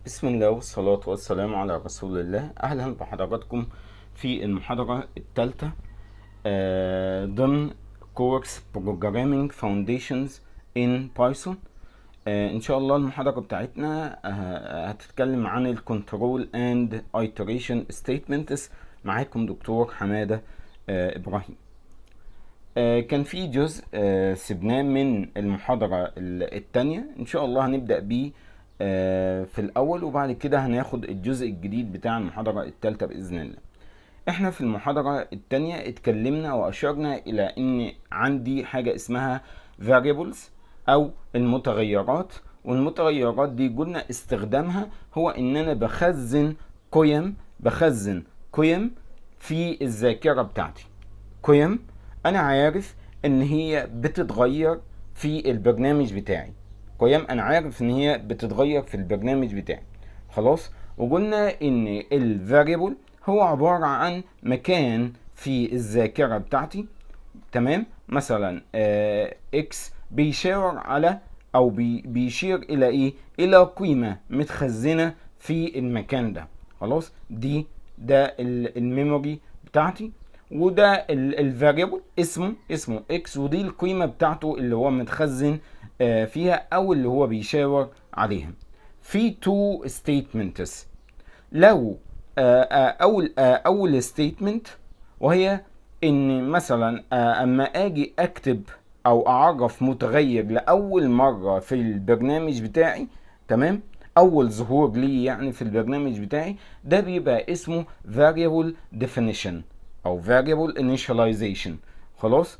بسم الله والصلاة والسلام على رسول الله أهلا بحضراتكم في المحاضرة الثالثة آه، ضمن كورس Programming Foundations in Python آه، إن شاء الله المحاضرة بتاعتنا آه، هتتكلم عن ال Control and Iteration Statements معاكم دكتور حمادة آه، إبراهيم آه، كان في جزء آه، سبناه من المحاضرة ال- التانية إن شاء الله هنبدأ بيه آه، في الأول وبعد كده هناخد الجزء الجديد بتاع المحاضرة التالتة بإذن الله احنا في المحاضرة التانية اتكلمنا وأشرنا إلى إن عندي حاجة اسمها variables أو المتغيرات والمتغيرات دي قلنا استخدامها هو إن أنا بخزن قيم بخزن قيم في الذاكرة بتاعتي قيم انا عارف ان هي بتتغير في البرنامج بتاعي قيم انا عارف ان هي بتتغير في البرنامج بتاعي خلاص وقلنا ان الفاريبل هو عبارة عن مكان في الذاكرة بتاعتي تمام مثلا آه اكس بيشاور على او بي بيشير الى ايه الى قيمة متخزنة في المكان ده خلاص دي ده ال- الميموري بتاعتي وده الفاريبل اسمه اسمه اكس ودي القيمة بتاعته اللي هو متخزن آه، فيها او اللي هو بيشاور عليها في تو statements لو آه، آه، اول آه، اول statement وهي ان مثلا آه، اما اجي اكتب او اعرف متغير لاول مره في البرنامج بتاعي تمام اول ظهور ليه يعني في البرنامج بتاعي ده بيبقى اسمه variable definition او variable initialization خلاص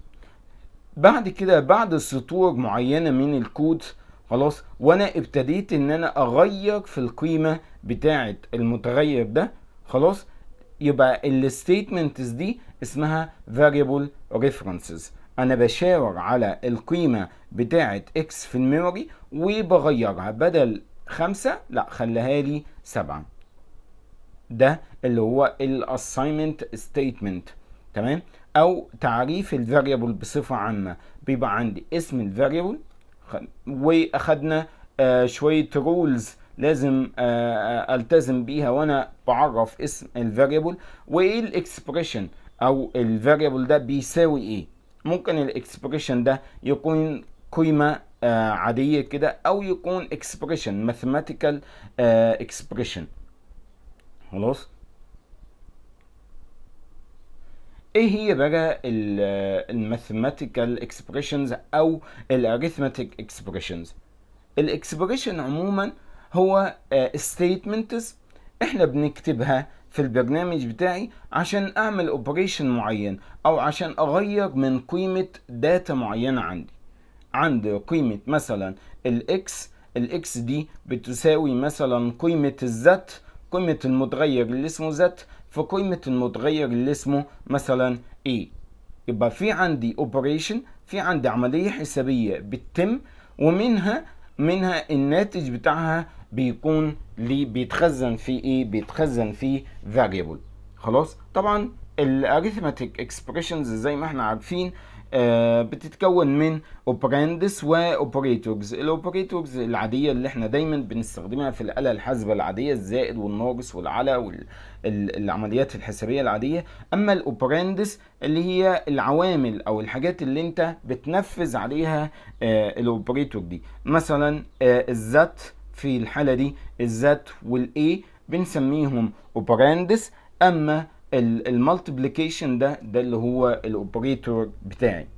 بعد كده بعد سطور معينة من الكود خلاص وانا ابتديت ان انا اغير في القيمة بتاعة المتغير ده خلاص يبقى الستيتمنتس دي اسمها variable references انا بشاور على القيمة بتاعة x في الميموري وبغيرها بدل خمسة لا خليها لي سبعة ده اللي هو الاساينمنت ستيتمنت تمام او تعريف الفاريبل بصفه عامه بيبقى عندي اسم الفاريبل واخدنا آه شويه رولز لازم آه التزم بيها وانا بعرف اسم الفاريبل وايه الاكسبريشن او الفاريبل ده بيساوي ايه ممكن الاكسبريشن ده يكون قيمه آه عاديه كده او يكون اكسبريشن ماثيماتيكال اكسبريشن خلاص ايه هي بقى الماثيماتيكال اكسبريشنز او الاريثماتيك اكسبريشنز الاكسبريشن عموما هو ستيتمنتس احنا بنكتبها في البرنامج بتاعي عشان اعمل اوبريشن معين او عشان اغير من قيمة داتا معينة عندي عند قيمة مثلا الاكس الاكس دي بتساوي مثلا قيمة الزت قيمة المتغير اللي اسمه زت في قيمة المتغير اللي اسمه مثلا A يبقى في عندي اوبريشن في عندي عملية حسابية بتتم ومنها منها الناتج بتاعها بيكون لي بيتخزن في ايه بيتخزن في variable خلاص طبعا الاريثماتيك اكسبريشنز زي ما احنا عارفين آه بتتكون من اوبراندس واوبريتورز الاوبريتورز العاديه اللي احنا دايما بنستخدمها في الاله الحاسبه العاديه الزائد والناقص والعلى والعمليات الحسابيه العاديه اما الاوبراندس اللي هي العوامل او الحاجات اللي انت بتنفذ عليها آه الاوبريتور دي مثلا آه الذات في الحاله دي الذات والاي بنسميهم اوبراندس اما المالتيبليكيشن ده ده اللي هو الاوبريتور بتاعي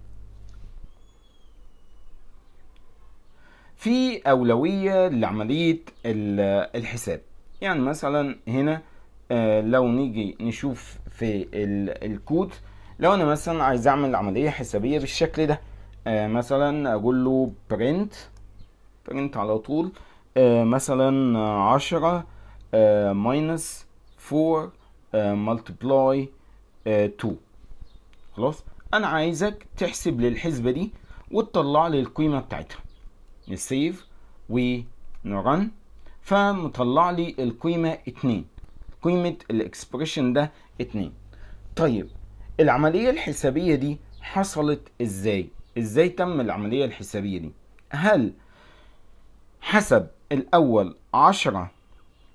في اولويه لعمليه ال- الحساب يعني مثلا هنا آه، لو نيجي نشوف في ال- الكود لو انا مثلا عايز اعمل عمليه حسابيه بالشكل ده آه، مثلا اقول له print print على طول آه، مثلا عشرة ماينس فور ملتبلاي 2 خلاص انا عايزك تحسب لي الحسبه دي وتطلع لي القيمه بتاعتها نسيف ونرن فمطلع لي القيمه 2 قيمه الاكسبريشن ده 2 طيب العمليه الحسابيه دي حصلت ازاي ازاي تم العمليه الحسابيه دي هل حسب الاول 10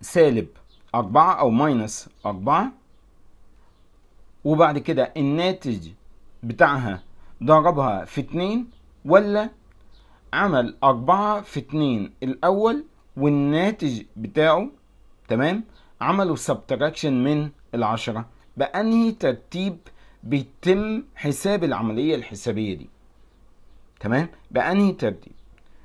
سالب أربعة أو ماينس أربعة وبعد كده الناتج بتاعها ضربها في اتنين ولا عمل أربعة في اتنين الأول والناتج بتاعه تمام عملوا سبتراكشن من العشرة بأنهي ترتيب بيتم حساب العملية الحسابية دي تمام بأنهي ترتيب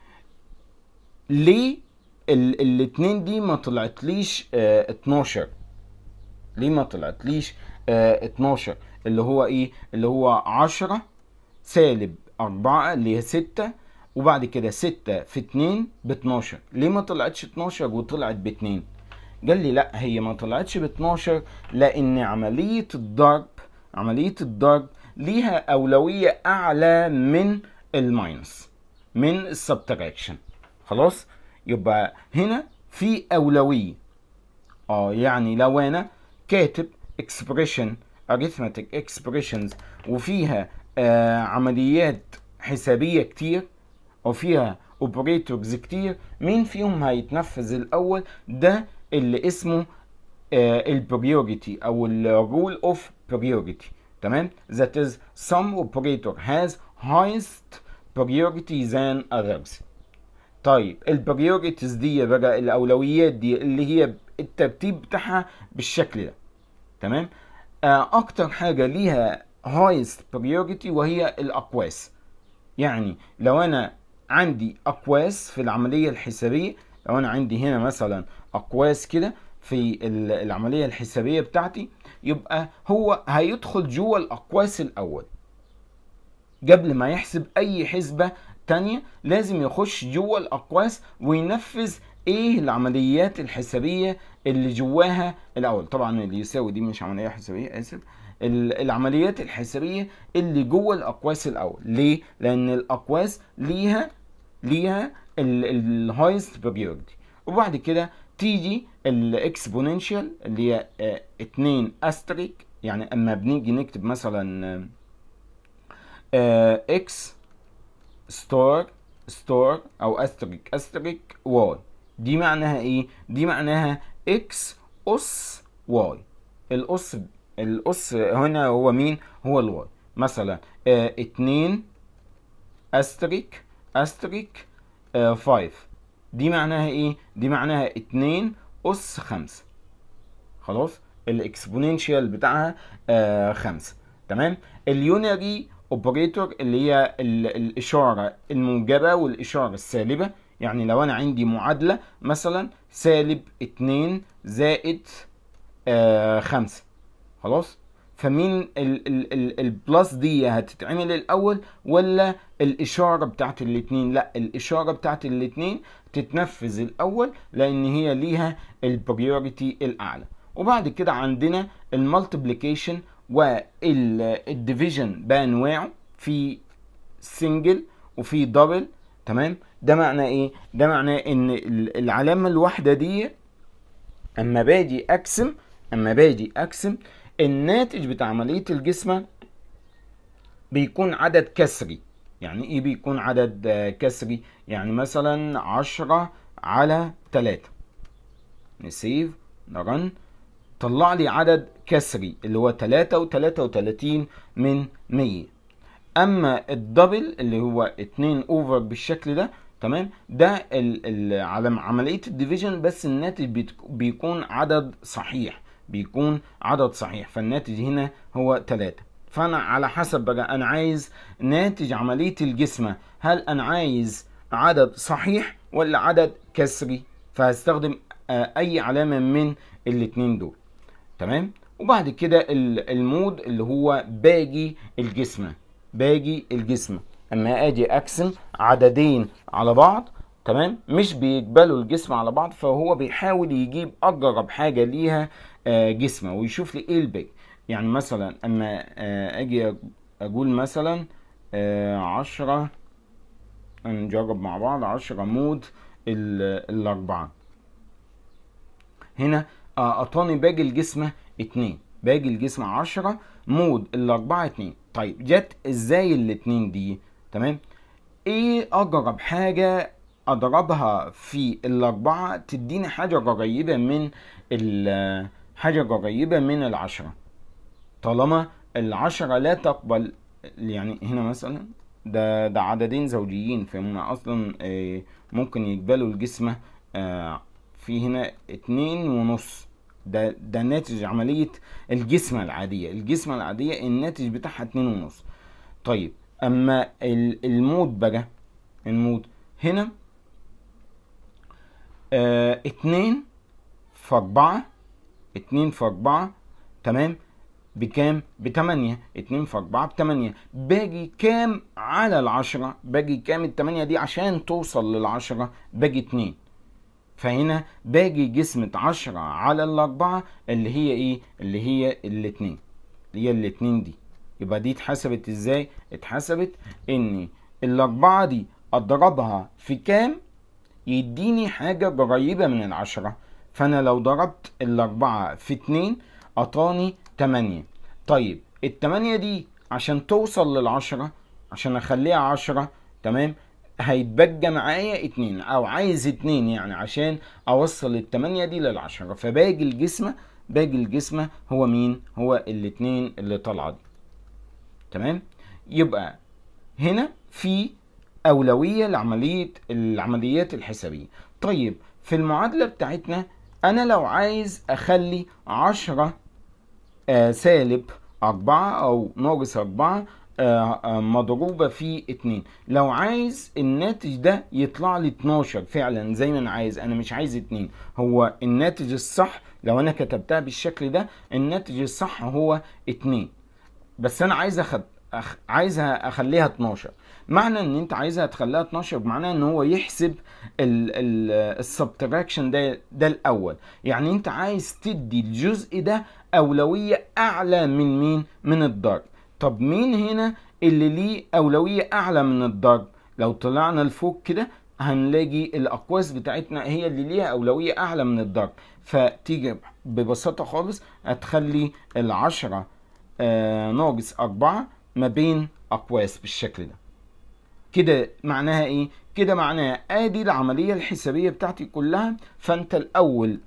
ليه ال الاتنين دي ما طلعتليش اه 12 ليه ما طلعتليش اه 12 اللي هو ايه اللي هو 10 سالب 4 اللي هي 6 وبعد كده 6 في 2 ب 12 ليه ما طلعتش 12 وطلعت ب 2 قال لي لا هي ما طلعتش ب 12 لان عمليه الضرب عمليه الضرب ليها اولويه اعلى من الماينس من السبتراكشن خلاص يبقى هنا في اولويه اه يعني لو انا كاتب expression arithmetic expressions وفيها آه عمليات حسابيه كتير وفيها اوبريتورز كتير مين فيهم هيتنفذ الاول ده اللي اسمه البريوريتي او الرول اوف بريوريتي تمام that is some operator has highest priority than others طيب البريوريتيز دي بقى الاولويات دي اللي هي الترتيب بتاعها بالشكل ده تمام آه اكتر حاجه ليها highest priority وهي الاقواس يعني لو انا عندي اقواس في العمليه الحسابيه لو انا عندي هنا مثلا اقواس كده في العمليه الحسابيه بتاعتي يبقى هو هيدخل جوه الاقواس الاول قبل ما يحسب اي حسبه تانية لازم يخش جوه الاقواس وينفذ ايه العمليات الحسابيه اللي جواها الاول طبعا اللي يساوي دي مش عمليه حسابيه اسف العمليات الحسابيه اللي جوه الاقواس الاول ليه لان الاقواس ليها ليها الهايست بريورتي وبعد كده تيجي الاكسبوننشال اللي هي 2 استريك يعني اما بنيجي نكتب مثلا اكس ستار ستار او استريك استريك واي دي معناها ايه دي معناها اكس اس واي الاس الاس هنا هو مين هو الواي مثلا اه اتنين استريك استريك اه فايف دي معناها ايه دي معناها اتنين اس خمسة خلاص الاكسبوننشال بتاعها اه خمسة تمام اليونري اوبريتور اللي هي الاشاره الموجبه والاشاره السالبه يعني لو انا عندي معادله مثلا سالب 2 زائد آه 5 خلاص فمين البلس دي هتتعمل الاول ولا الاشاره بتاعت الاتنين لا الاشاره بتاعت الاتنين تتنفذ الاول لان هي ليها البريوريتي الاعلى وبعد كده عندنا المالتيبليكيشن والديفيجن بانواعه في سنجل وفي دبل تمام ده معناه ايه ده معناه ان العلامه الواحده دي اما باجي اقسم اما باجي اقسم الناتج بتاع عمليه الجسمه بيكون عدد كسري يعني ايه بيكون عدد كسري يعني مثلا عشرة على تلاتة نسيف نرن طلع لي عدد كسري اللي هو تلاتة وتلاتة وتلاتين من مية اما الدبل اللي هو اتنين اوفر بالشكل ده تمام ده ال ال على عمليه الديفيجن بس الناتج بيكون عدد صحيح بيكون عدد صحيح فالناتج هنا هو 3 فانا على حسب بقى انا عايز ناتج عمليه الجسمه هل انا عايز عدد صحيح ولا عدد كسري فهستخدم اي علامه من الاتنين دول تمام وبعد كده المود اللي هو باجي الجسمه باجي الجسم اما اجي اقسم عددين على بعض تمام مش بيقبلوا الجسم على بعض فهو بيحاول يجيب اقرب حاجه ليها آه جسمه ويشوف لي ايه الباقي يعني مثلا اما آه اجي اقول مثلا آه عشرة نجرب مع بعض عشرة مود الاربعة هنا اعطاني باقي الجسمة اتنين باقي الجسم عشرة مود الاربعة اتنين طيب جت ازاي الاتنين دي تمام ايه اقرب حاجة اضربها في الاربعة تديني حاجة قريبة من ال- حاجة قريبة من العشرة طالما العشرة لا تقبل يعني هنا مثلا ده ده عددين زوجيين فهم اصلا آه، ممكن يقبلوا الجسمة آه، في هنا اتنين ونص ده ده ناتج عملية الجسمة العادية الجسمة العادية الناتج بتاعها اتنين ونص طيب اما ال- المود بقى المود هنا آه اتنين في اربعة اتنين في اربعة تمام بكام؟ بتمانية اتنين في اربعة بتمانية باجي كام على العشرة باجي كام التمانية دي عشان توصل للعشرة باجي اتنين فهنا باجي جسمة عشرة على الأربعة اللي هي إيه؟ اللي هي الاتنين اللي هي الاتنين دي يبقى دي اتحسبت إزاي؟ اتحسبت إن الأربعة دي أضربها في كام؟ يديني حاجة قريبة من العشرة فأنا لو ضربت الأربعة في اتنين أعطاني تمانية طيب التمانية دي عشان توصل للعشرة عشان أخليها عشرة تمام هيتبقى معايا اتنين او عايز اتنين يعني عشان اوصل التمانية دي للعشرة فباقي الجسمة باقي الجسمة هو مين هو الاتنين اللي طالعة دي تمام يبقى هنا في أولوية لعملية العمليات الحسابية طيب في المعادلة بتاعتنا أنا لو عايز أخلي عشرة آه سالب أربعة أو ناقص أربعة آه آه مضروبة في اتنين لو عايز الناتج ده يطلع لي 12 فعلا زي ما أنا عايز أنا مش عايز اتنين هو الناتج الصح لو أنا كتبتها بالشكل ده الناتج الصح هو اتنين بس انا عايز أخد... أخ... عايزها اخليها 12 معنى ان انت عايزها تخليها 12 بمعنى ان هو يحسب ال... ال... السبتراكشن ده ده الاول يعني انت عايز تدي الجزء ده اولويه اعلى من مين من الضرب طب مين هنا اللي ليه اولويه اعلى من الضرب لو طلعنا لفوق كده هنلاقي الاقواس بتاعتنا هي اللي ليها اولويه اعلى من الضرب فتيجي ببساطه خالص هتخلي العشرة آه ناقص أربعة ما بين أقواس بالشكل ده كده معناها إيه؟ كده معناها آدي العملية الحسابية بتاعتي كلها فأنت الأول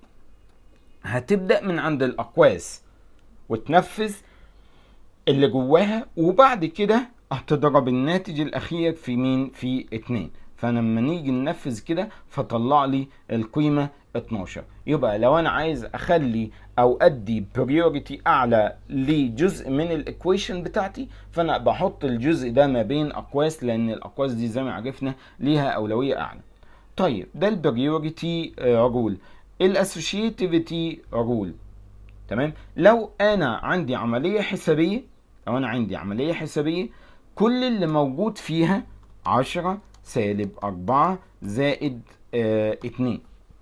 هتبدأ من عند الأقواس وتنفذ اللي جواها وبعد كده هتضرب الناتج الأخير في مين؟ في اتنين فلما نيجي ننفذ كده فطلع لي القيمة 12 يبقى لو انا عايز اخلي او ادي بريوريتي اعلى لجزء من الايكويشن بتاعتي فانا بحط الجزء ده ما بين اقواس لان الاقواس دي زي ما عرفنا ليها اولويه اعلى طيب ده البريوريتي رول الاسوشيتيفيتي رول تمام لو انا عندي عمليه حسابيه لو انا عندي عمليه حسابيه كل اللي موجود فيها 10 سالب 4 زائد اه 2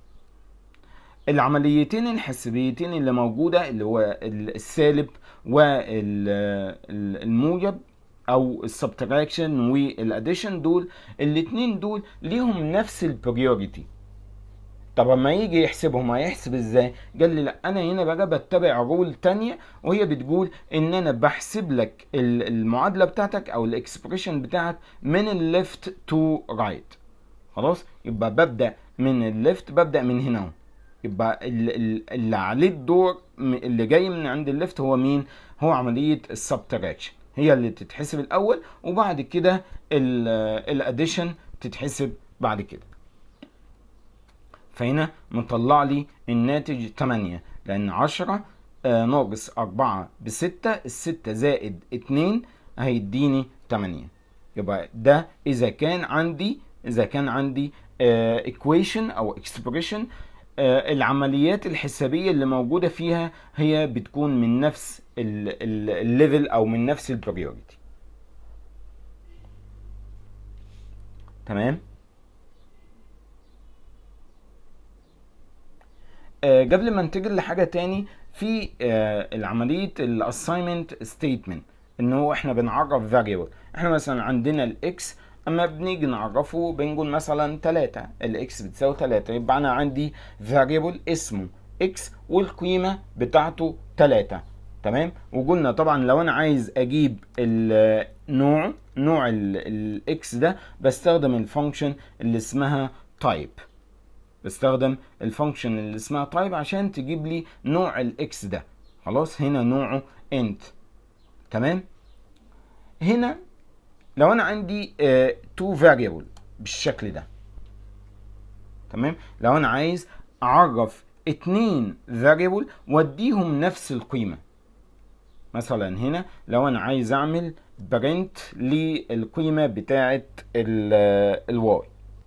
العمليتين الحسابيتين اللي موجودة اللي هو السالب والموجب او السبتراكشن والاديشن دول الاتنين دول ليهم نفس البريوريتي طب اما يجي يحسبهم هيحسب ازاي قال لي لا انا هنا بقى بتبع رول تانية وهي بتقول ان انا بحسب لك المعادلة بتاعتك او الاكسبريشن بتاعك من الليفت تو رايت خلاص يبقى ببدأ من الليفت ببدأ من هنا اهو يبقى اللي عليه الدور اللي جاي من عند الليفت هو مين هو عملية السبتراكشن هي اللي تتحسب الاول وبعد كده الاديشن تتحسب بعد كده فهنا مطلع لي الناتج 8 لان 10 ناقص 4 ب 6 الستة زائد 2 هيديني 8 يبقى ده اذا كان عندي اذا كان عندي ايكويشن او اكسبريشن العمليات الحسابية اللي موجودة فيها هي بتكون من نفس الليفل او من نفس البريوريتي تمام آه قبل ما ننتقل لحاجة تاني في آه العملية الاساينمنت ستيتمنت ان هو احنا بنعرف variable احنا مثلا عندنا الاكس اما بنيجي نعرفه بنقول مثلا 3 الاكس بتساوي 3 يبقى انا عندي variable اسمه اكس والقيمه بتاعته 3 تمام وقلنا طبعا لو انا عايز اجيب النوع نوع الاكس ده بستخدم الفانكشن اللي اسمها type بستخدم الفانكشن اللي اسمها type عشان تجيب لي نوع الاكس ده خلاص هنا نوعه int تمام هنا لو انا عندي uh, two variable بالشكل ده تمام لو انا عايز اعرف اتنين variable واديهم نفس القيمه مثلا هنا لو انا عايز اعمل برنت للقيمه بتاعه الواي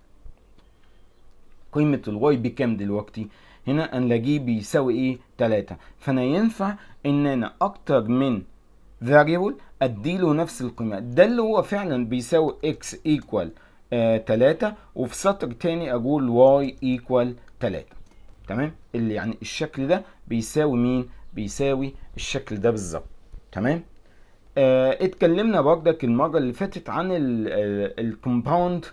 قيمه الواي بكام دلوقتي هنا نلاقيه بيساوي ايه 3 فانا ينفع ان انا اكتر من variable اديله نفس القيمه ده اللي هو فعلا بيساوي x equal 3 آه وفي سطر تاني اقول y equal 3 تمام اللي يعني الشكل ده بيساوي مين بيساوي الشكل ده بالظبط تمام آه اتكلمنا برضك المره اللي فاتت عن الكومباوند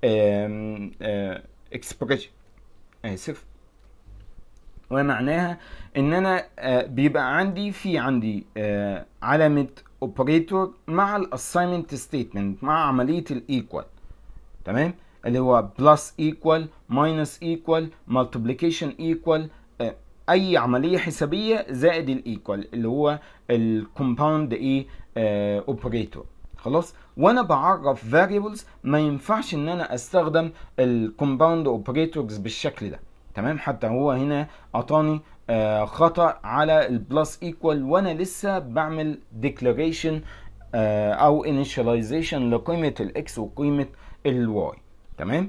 اكسبريشن اسف ومعناها ان انا آه بيبقى عندي في عندي آه علامه اوبريتور مع الاساينمنت ستيتمنت مع عمليه الايكوال تمام اللي هو بلس ايكوال ماينس ايكوال مالتيبليكيشن ايكوال اي عمليه حسابيه زائد الايكوال اللي هو الكومباوند ايه اوبريتور خلاص وانا بعرف فاريبلز ما ينفعش ان انا استخدم الكومباوند اوبريتورز بالشكل ده تمام حتى هو هنا اعطاني آه خطا على البلس ايكوال وانا لسه بعمل ديكلاريشن آه او انيشاليزيشن لقيمه الاكس وقيمه الواي تمام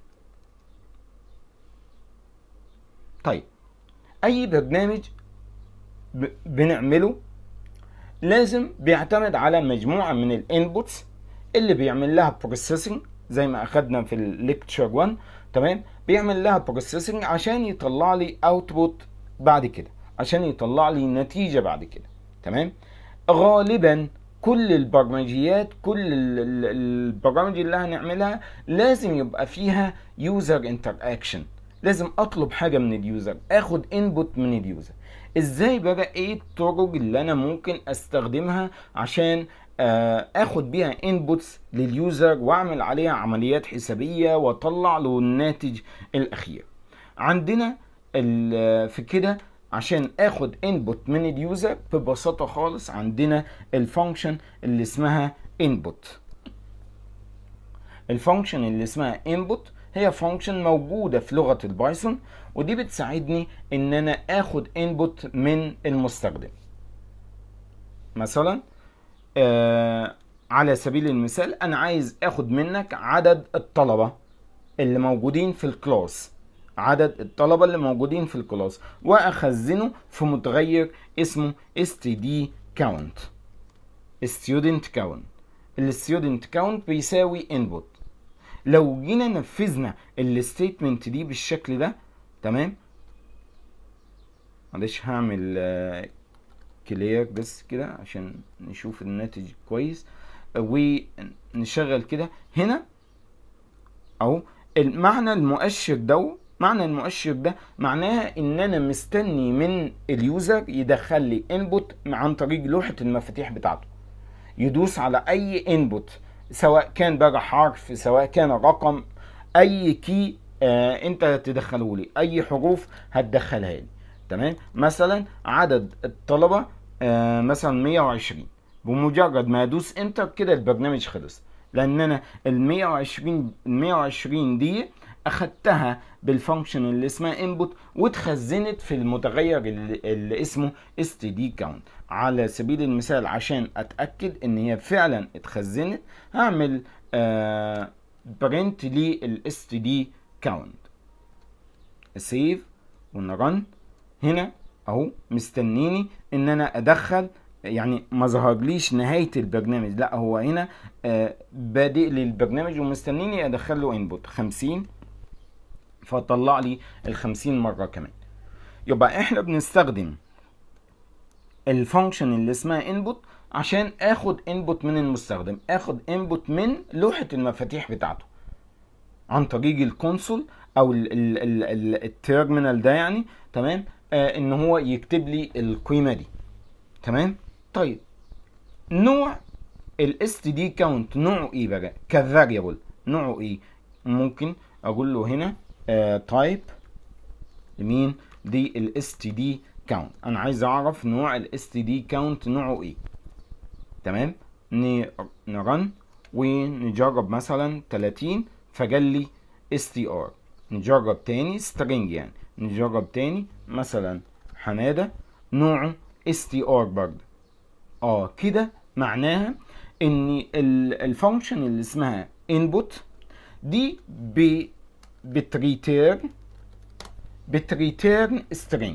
طيب اي برنامج بنعمله لازم بيعتمد على مجموعه من الانبوتس اللي بيعمل لها بروسيسنج زي ما اخدنا في الليكتشر 1 تمام بيعمل لها بروسيسنج عشان يطلع لي اوتبوت بعد كده عشان يطلع لي نتيجه بعد كده تمام غالبا كل البرمجيات كل البرامج اللي هنعملها لازم يبقى فيها يوزر انتر اكشن لازم اطلب حاجه من اليوزر اخد انبوت من اليوزر ازاي بقى ايه الطرق اللي انا ممكن استخدمها عشان اخد بيها انبوتس لليوزر واعمل عليها عمليات حسابيه واطلع له الناتج الاخير عندنا في كده عشان اخد انبوت من اليوزر ببساطه خالص عندنا الفانكشن اللي اسمها انبوت الفانكشن اللي اسمها انبوت هي فانكشن موجوده في لغه البايثون ودي بتساعدني ان انا اخد انبوت من المستخدم مثلا آه على سبيل المثال انا عايز اخد منك عدد الطلبه اللي موجودين في الكلاس عدد الطلبه اللي موجودين في الكلاس واخزنه في متغير اسمه std count student count الستودنت كاونت بيساوي input لو جينا نفذنا الستيتمنت دي بالشكل ده تمام معلش هعمل كلير بس كده عشان نشوف الناتج كويس ونشغل كده هنا اهو المعنى المؤشر ده معنى المؤشر ده معناها ان انا مستني من اليوزر يدخل لي انبوت عن طريق لوحه المفاتيح بتاعته يدوس على اي انبوت سواء كان بقى حرف سواء كان رقم اي كي آه انت تدخله لي اي حروف هتدخلها لي تمام مثلا عدد الطلبه آه مثلا 120 بمجرد ما ادوس انتر كده البرنامج خلص لان انا ال 120 ال 120 دي اخدتها بالفانكشن اللي اسمها انبوت واتخزنت في المتغير اللي, اللي اسمه std count على سبيل المثال عشان اتاكد ان هي فعلا اتخزنت هعمل آه برنت للstd count سيف ونرن هنا اهو مستنيني ان انا ادخل يعني ما ظهرليش نهايه البرنامج لا هو هنا آه بادئ لي البرنامج ومستنيني ادخل له انبوت 50 فطلع لي ال 50 مره كمان يبقى احنا بنستخدم الفانكشن اللي اسمها انبوت عشان اخد انبوت من المستخدم اخد انبوت من لوحه المفاتيح بتاعته عن طريق الكونسول او التيرمينال ده يعني تمام آه ان هو يكتب لي القيمه دي تمام طيب نوع الاس دي كاونت نوعه ايه بقى كفاريبل نوعه ايه ممكن اقول له هنا تايب لمين دي الاس تي دي كاونت انا عايز اعرف نوع الاس تي دي كاونت نوعه ايه تمام نرن ونجرب مثلا 30 فجال لي اس تي ار نجرب تاني سترينج يعني نجرب تاني مثلا حماده نوعه اس تي ار برضه اه كده معناها ان الفانكشن اللي اسمها input دي ب بتريتيرن بتريتيرن string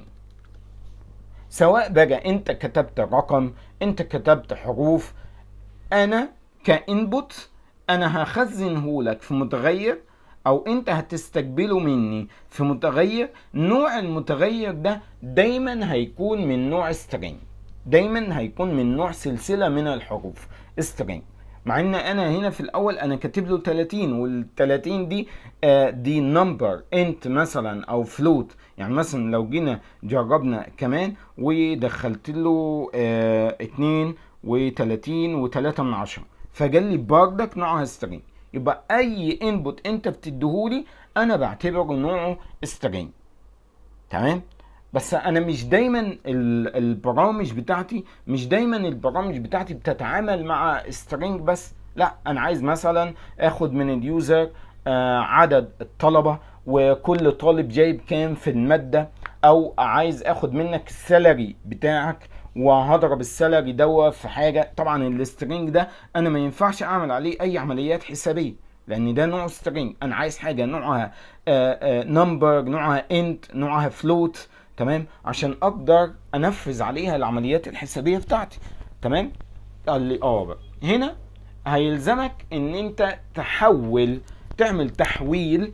سواء بقى انت كتبت رقم انت كتبت حروف انا كانبوت انا هخزنه لك في متغير او انت هتستقبله مني في متغير نوع المتغير ده دايما هيكون من نوع string دايما هيكون من نوع سلسلة من الحروف string مع ان انا هنا في الاول انا كاتب له 30 وال 30 دي آه دي نمبر انت مثلا او فلوت يعني مثلا لو جينا جربنا كمان ودخلت له آه 2 و30 و3 من 10 فجال لي بردك نوعها string يبقى اي انبوت انت بتديهولي انا بعتبره نوعه string تمام بس انا مش دايما البرامج بتاعتي مش دايما البرامج بتاعتي بتتعامل مع string بس لا انا عايز مثلا اخد من اليوزر آه عدد الطلبه وكل طالب جايب كام في الماده او عايز اخد منك السالري بتاعك وهضرب السالري دوا في حاجه طبعا السترينج ده انا ما ينفعش اعمل عليه اي عمليات حسابيه لان ده نوع سترينج انا عايز حاجه نوعها نمبر نوعها انت نوعها فلوت تمام عشان اقدر انفذ عليها العمليات الحسابيه بتاعتي تمام قال لي اه بقى هنا هيلزمك ان انت تحول تعمل تحويل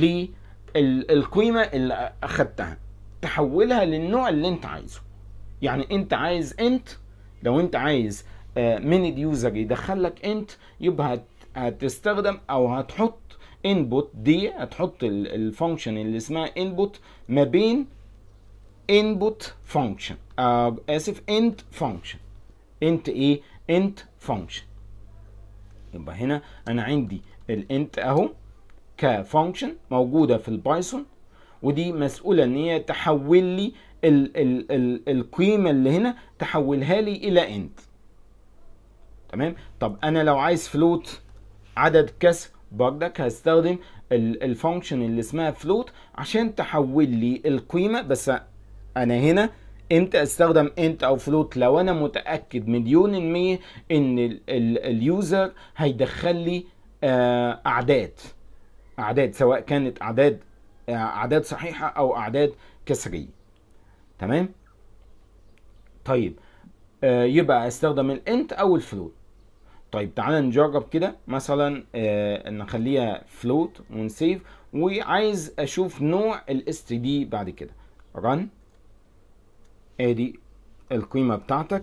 للقيمه اللي اخدتها تحولها للنوع اللي انت عايزه يعني انت عايز انت لو انت عايز من اليوزر يدخل لك انت يبقى هتستخدم او هتحط انبوت دي هتحط الفانكشن اللي اسمها انبوت ما بين input function آه اسف int function int ايه int function يبقى هنا انا عندي الانت اهو كفانكشن موجوده في البايثون ودي مسؤوله ان هي تحول لي ال ال ال القيمه اللي هنا تحولها لي الى انت تمام طب انا لو عايز فلوت عدد كسر بردك هستخدم الفانكشن اللي اسمها فلوت عشان تحول لي القيمه بس انا هنا امتى استخدم انت او فلوت لو انا متاكد مليون المية ان ال ال اليوزر هيدخل لي آه اعداد اعداد سواء كانت اعداد آه اعداد صحيحه او اعداد كسريه تمام طيب آه يبقى استخدم الانت او الفلوت طيب تعالى نجرب كده مثلا آه نخليها فلوت ونسيف وعايز اشوف نوع الاس تي دي بعد كده رن ادي القيمه بتاعتك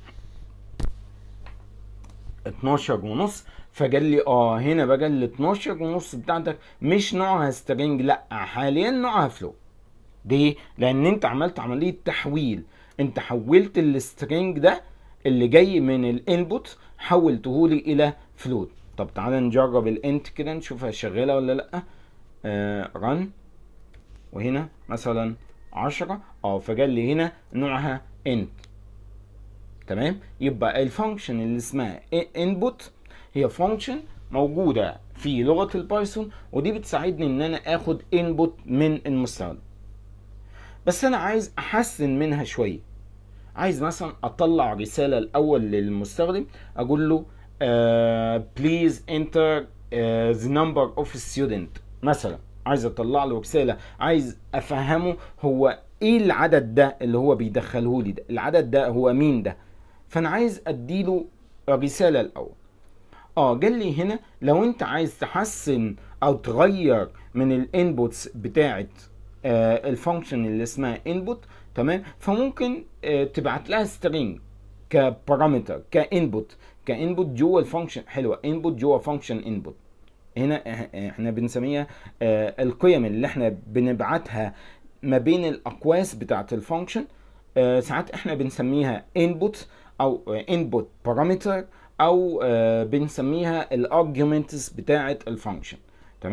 12 ونص فجال لي اه هنا بقى ال 12 ونص بتاعتك مش نوعها سترينج لا حاليا نوعها فلو ليه؟ لان انت عملت عمليه تحويل انت حولت السترينج ده اللي جاي من الانبوت حولته لي الى فلوت طب تعالى نجرب الانت كده نشوفها شغاله ولا لا آه رن وهنا مثلا 10 اه فجال لي هنا نوعها انت تمام يبقى الفانكشن اللي اسمها input هي فانكشن موجوده في لغه البايثون ودي بتساعدني ان انا اخد input من المستخدم بس انا عايز احسن منها شويه عايز مثلا اطلع رساله الاول للمستخدم اقول له بليز انتر ذا نمبر اوف ستودنت مثلا عايز اطلع له رساله عايز افهمه هو ايه العدد ده اللي هو بيدخله لي ده العدد ده هو مين ده فانا عايز اديله رساله الاول اه قال لي هنا لو انت عايز تحسن او تغير من الانبوتس بتاعه آه الفانكشن اللي اسمها انبوت تمام فممكن آه تبعت لها سترينج كبارامتر كانبوت كانبوت جوه الفانكشن حلوه انبوت جوه فانكشن انبوت هنا احنا بنسميها آه القيم اللي احنا بنبعتها ما بين الاقواس بتاعه الفانكشن آه ساعات احنا بنسميها input او input parameter او آه بنسميها الارجيومنتس بتاعه الفانكشن تمام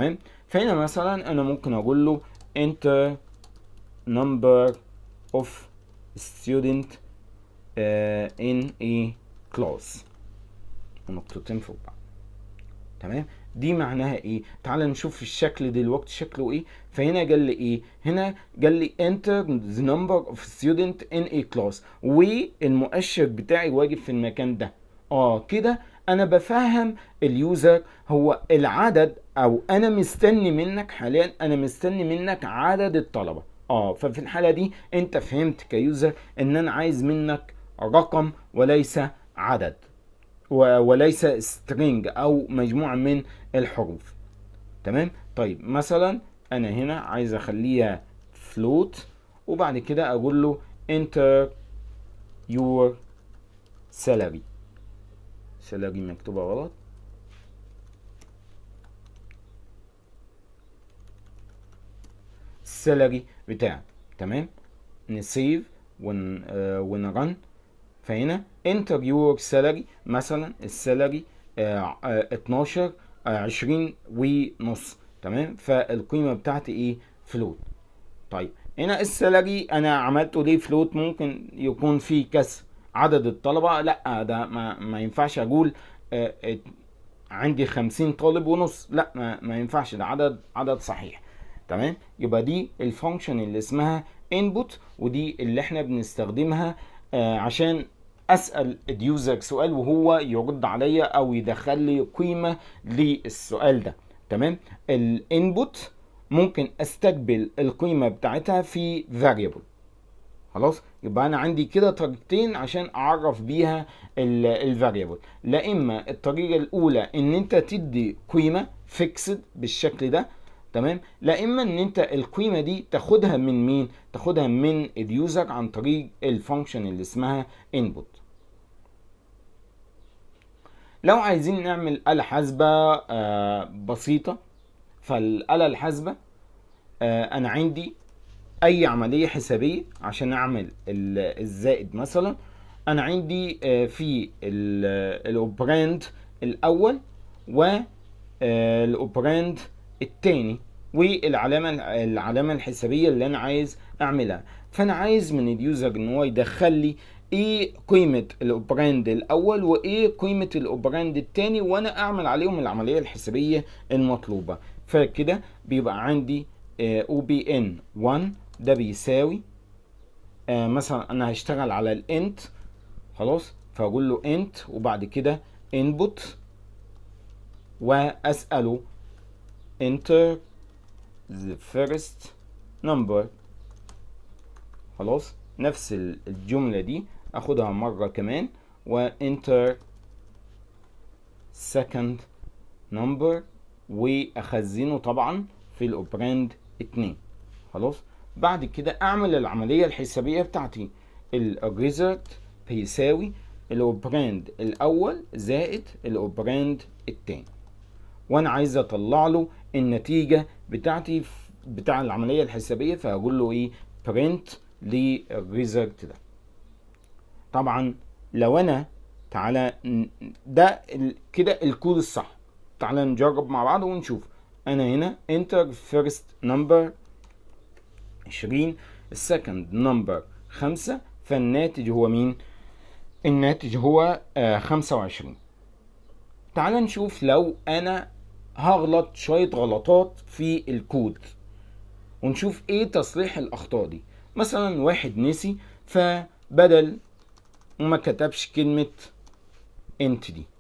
فهنا مثلا انا ممكن اقول له enter number of student uh, in a class ونقطتين فوق بعض تمام دي معناها ايه تعال نشوف الشكل دلوقتي شكله ايه فهنا قال لي ايه هنا قال لي enter the number of student in a class والمؤشر بتاعي واقف في المكان ده اه كده انا بفهم اليوزر هو العدد او انا مستني منك حاليا انا مستني منك عدد الطلبه اه ففي الحاله دي انت فهمت كيوزر ان انا عايز منك رقم وليس عدد وليس string او مجموعه من الحروف تمام طيب مثلا انا هنا عايز اخليها float وبعد كده اقول له enter your salary salary مكتوبه غلط السالري بتاعك تمام نسيف ون آه ونرن فهنا انتر يور سالري مثلا السالري آه آه 12 آه 20 ونص تمام فالقيمه بتاعتي ايه فلوت طيب هنا السالري انا عملته ليه فلوت ممكن يكون فيه كسر عدد الطلبه لا ده ما, ما ينفعش اقول آه آه عندي 50 طالب ونص لا ما, ما ينفعش ده عدد عدد صحيح تمام يبقى دي الفانكشن اللي اسمها input ودي اللي احنا بنستخدمها آه عشان اسال اليوزر سؤال وهو يرد عليا او يدخل لي قيمه للسؤال ده تمام الانبوت ممكن استقبل القيمه بتاعتها في variable خلاص يبقى انا عندي كده طريقتين عشان اعرف بيها الفاريبل لا اما الطريقه الاولى ان انت تدي قيمه فيكسد بالشكل ده تمام لا اما ان انت القيمه دي تاخدها من مين تاخدها من اليوزر عن طريق الفانكشن اللي اسمها input لو عايزين نعمل آلة حاسبة آه بسيطة فالآلة الحاسبة آه أنا عندي أي عملية حسابية عشان أعمل الزائد مثلا أنا عندي آه في الأوبراند الأول والأوبراند التاني والعلامة العلامة الحسابية اللي أنا عايز أعملها فأنا عايز من اليوزر إن هو يدخل لي ايه قيمة الاوبراند الاول وايه قيمة الاوبراند التاني وانا اعمل عليهم العملية الحسابية المطلوبة فكده بيبقى عندي او بي ان 1 ده بيساوي آه مثلا انا هشتغل على الانت خلاص فاقول له انت وبعد كده انبوت واسأله enter the first number خلاص نفس الجملة دي اخدها مرة كمان و enter second number واخزنه طبعا في الاوبراند 2 خلاص بعد كده اعمل العملية الحسابية بتاعتي الريزلت بيساوي الاوبراند الاول زائد الاوبراند التاني وانا عايز اطلع له النتيجة بتاعتي بتاع العملية الحسابية فهقول له ايه print للريزلت ده طبعا لو انا تعالى ده كده الكود الصح تعالى نجرب مع بعض ونشوف انا هنا enter first number 20 السكند نمبر 5 فالناتج هو مين الناتج هو آه 25 تعالى نشوف لو انا هغلط شوية غلطات في الكود ونشوف ايه تصليح الاخطاء دي مثلا واحد نسي فبدل وما كتبش كلمة انت دي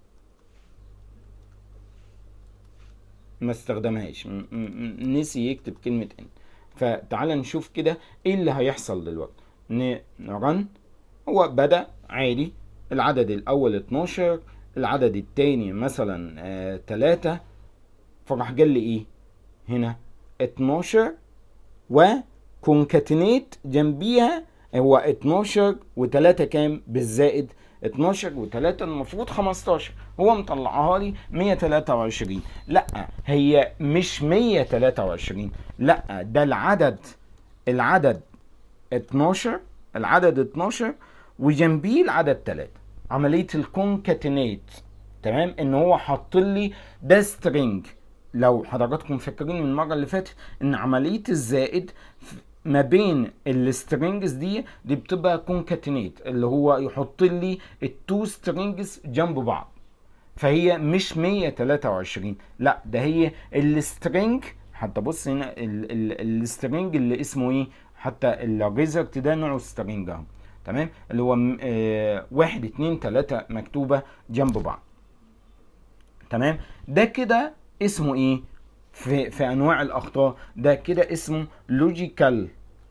ما استخدمهاش نسي يكتب كلمة انت فتعال نشوف كده ايه اللي هيحصل دلوقتي نرن هو بدأ عادي العدد الاول 12 العدد التاني مثلا آه 3 فراح قال لي ايه هنا 12 وكونكاتينيت جنبيها هو 12 و3 كام بالزائد 12 و3 المفروض 15 هو مطلعها لي 123 لا هي مش 123 لا ده العدد العدد 12 العدد 12 وجنبيه العدد 3 عمليه الكونكاتينيت تمام ان هو حط لي ده سترينج لو حضراتكم فاكرين من المره اللي فاتت ان عمليه الزائد ما بين السترينجز دي دي بتبقى كونكاتينيت اللي هو يحط لي التو سترينجز جنب بعض فهي مش 123 لا ده هي السترينج حتى بص هنا السترينج اللي اسمه ايه حتى الريزرت ده نوعه سترينج اهو تمام اللي هو آه واحد اتنين تلاتة مكتوبة جنب بعض تمام ده كده اسمه ايه في في انواع الاخطاء ده كده اسمه لوجيكال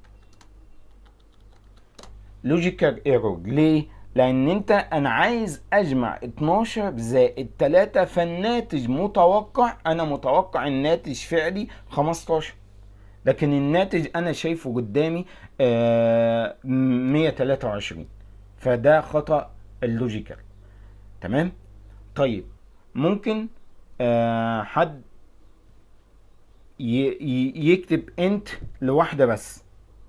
لوجيكال ايرور ليه لان انت انا عايز اجمع 12 زائد 3 فالناتج متوقع انا متوقع الناتج فعلي 15 لكن الناتج انا شايفه قدامي آه 123 فده خطأ اللوجيكال تمام طيب ممكن آه حد يكتب انت لواحده بس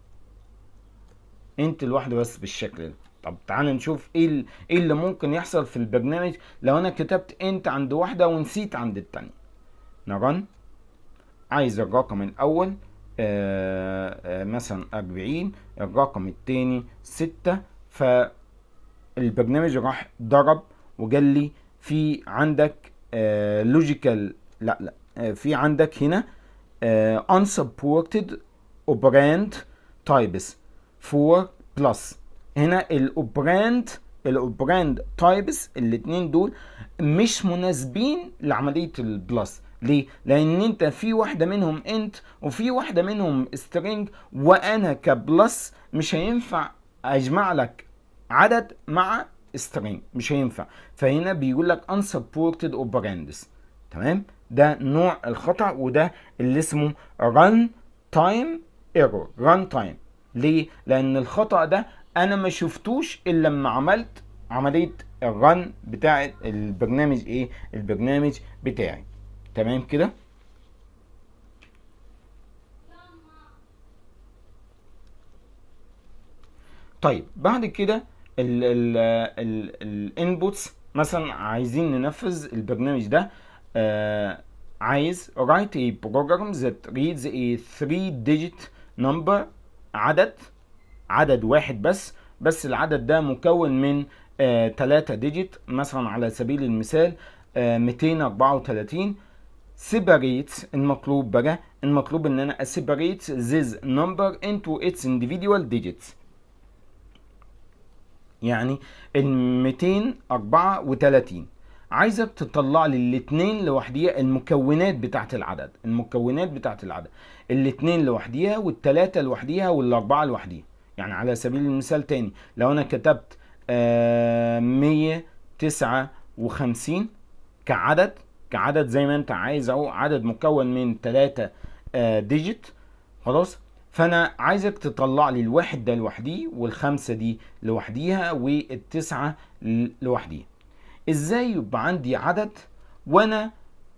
انت لوحده بس بالشكل ده طب تعال نشوف ايه ايه اللي ممكن يحصل في البرنامج لو انا كتبت انت عند واحده ونسيت عند التانية نرن عايز الرقم الاول آآ آآ مثلا 40 الرقم التاني 6 فالبرنامج راح ضرب وقال لي في عندك لوجيكال لا لا في عندك هنا uh, unsupported operand types 4 plus هنا الاوبراند الاوبراند تايبس الاثنين دول مش مناسبين لعمليه البلس ليه؟ لان انت في واحده منهم انت وفي واحده منهم string وانا كبلس مش هينفع اجمع لك عدد مع string مش هينفع فهنا بيقول لك unsupported operands تمام ده نوع الخطأ وده اللي اسمه run time error run time ليه؟ لأن الخطأ ده أنا ما شفتوش إلا لما عملت عملية الرن بتاع البرنامج إيه؟ البرنامج بتاعي تمام كده؟ طيب بعد كده الانبوتس مثلا عايزين ننفذ البرنامج ده آه عايز write a program that reads a 3 digit number عدد عدد واحد بس بس العدد ده مكون من آه 3 digit مثلا على سبيل المثال آه 234 separates المطلوب بقى المطلوب ان انا separate this number into its individual digits يعني ال 234 عايزك تطلع لي الاثنين لوحديها المكونات بتاعت العدد المكونات بتاعت العدد الاثنين لوحديها والثلاثه لوحديها والاربعه لوحديها يعني على سبيل المثال تاني لو انا كتبت آه 159 كعدد كعدد زي ما انت عايز اهو عدد مكون من ثلاثة آه ديجيت خلاص فانا عايزك تطلع لي الواحد ده لوحديه والخمسه دي لوحديها والتسعه لوحديها ازاي يبقى عندي عدد وانا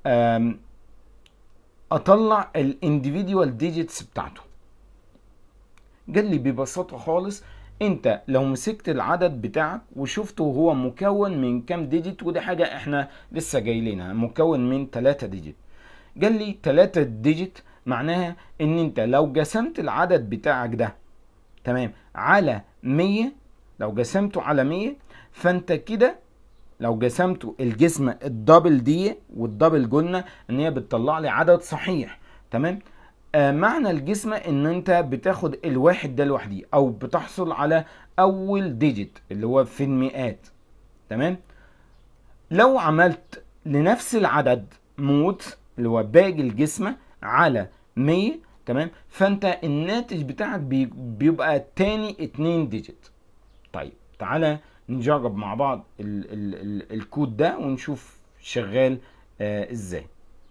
اطلع الانديفيديوال ديجيتس بتاعته قال لي ببساطه خالص انت لو مسكت العدد بتاعك وشفته هو مكون من كام ديجيت ودي حاجه احنا لسه جايلينها مكون من 3 ديجيت قال لي 3 ديجيت معناها ان انت لو جسمت العدد بتاعك ده تمام على 100 لو جسمته على 100 فانت كده لو جسمته الجسم الدبل دي والدبل قلنا ان هي بتطلع لي عدد صحيح تمام آه معنى الجسم ان انت بتاخد الواحد ده لوحده او بتحصل على اول ديجيت اللي هو في المئات تمام لو عملت لنفس العدد موت اللي هو باقي الجسم على 100 تمام فانت الناتج بتاعك بيبقى تاني 2 ديجيت طيب تعالى نجرب مع بعض ال ال ال الكود ده ونشوف شغال آه ازاي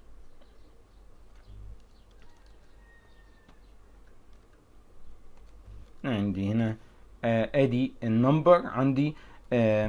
عندي هنا آه ادي النمبر عندي آه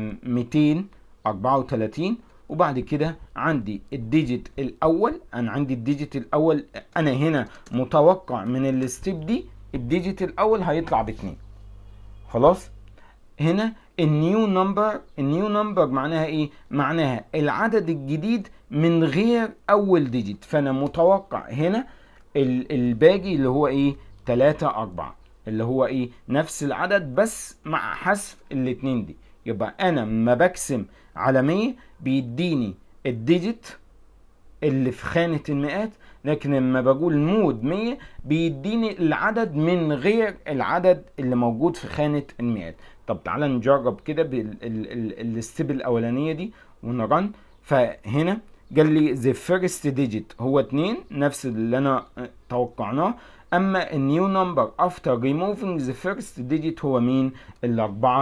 234 وبعد كده عندي الديجيت الاول انا عندي الديجيت الاول انا هنا متوقع من الستيب دي الديجيت الاول هيطلع باتنين خلاص هنا النيو نمبر النيو نمبر معناها ايه معناها العدد الجديد من غير اول ديجيت فانا متوقع هنا ال- الباقي اللي هو ايه 3 4 اللي هو ايه نفس العدد بس مع حذف الاتنين دي يبقى انا لما بقسم على 100 بيديني الديجيت اللي في خانة المئات لكن لما بقول مود 100 بيديني العدد من غير العدد اللي موجود في خانة المئات طب تعالى نجرب كده بالستيب الأولانية دي ونرن فهنا قال لي the first digit هو 2 نفس اللي أنا توقعناه أما النيو نمبر after removing the first digit هو مين؟ ال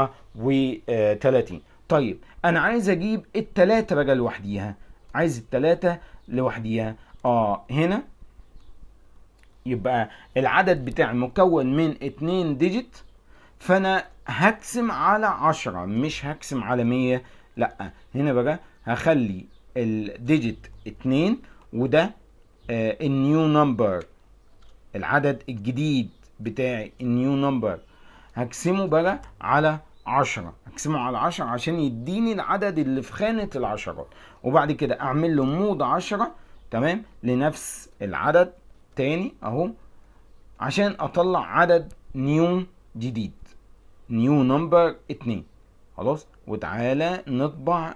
34 طيب أنا عايز أجيب التلاتة بقى لوحديها عايز التلاتة لوحديها اه هنا يبقى العدد بتاعي مكون من اتنين ديجيت فانا هقسم على عشرة مش هقسم على مية لا هنا بقى هخلي الديجيت اتنين وده آه النيو نمبر العدد الجديد بتاعي النيو نمبر هقسمه بقى على عشرة هقسمه على عشرة عشان يديني العدد اللي في خانة العشرات وبعد كده اعمل له مود عشرة تمام لنفس العدد تاني اهو عشان اطلع عدد نيو جديد نيو نمبر اتنين خلاص وتعالى نطبع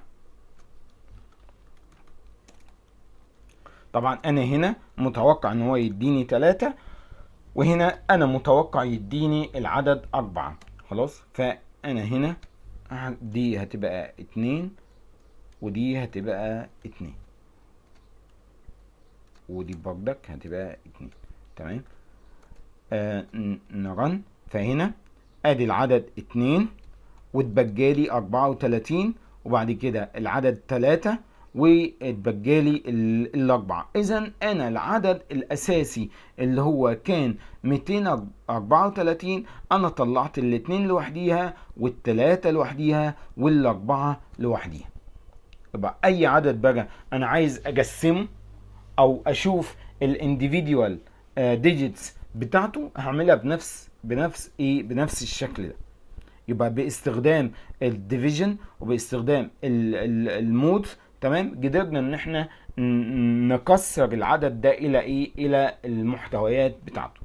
طبعا انا هنا متوقع ان هو يديني تلاتة وهنا انا متوقع يديني العدد اربعة خلاص فانا هنا دي هتبقى اتنين ودي هتبقى اتنين ودي بردك هتبقى اتنين تمام آه نرن فهنا ادي العدد اتنين واتبجالي اربعة وتلاتين وبعد كده العدد تلاتة واتبجالي الاربعة اذا انا العدد الاساسي اللي هو كان 234 انا طلعت الاتنين لوحديها والتلاتة لوحديها والاربعة لوحديها يبقى اي عدد بقى انا عايز اقسمه او اشوف الانديفيديوال ديجيتس بتاعته هعملها بنفس بنفس ايه بنفس الشكل ده يبقى باستخدام الديفيجن وباستخدام المود تمام قدرنا ان احنا نكسر العدد ده الى ايه الى المحتويات بتاعته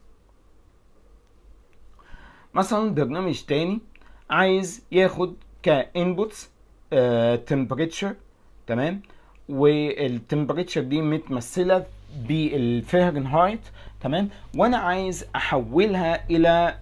مثلا برنامج تاني عايز ياخد كانبوتس تمبريتشر تمام والتمبريتشر دي متمثله بالفahrenheit تمام وانا عايز احولها الى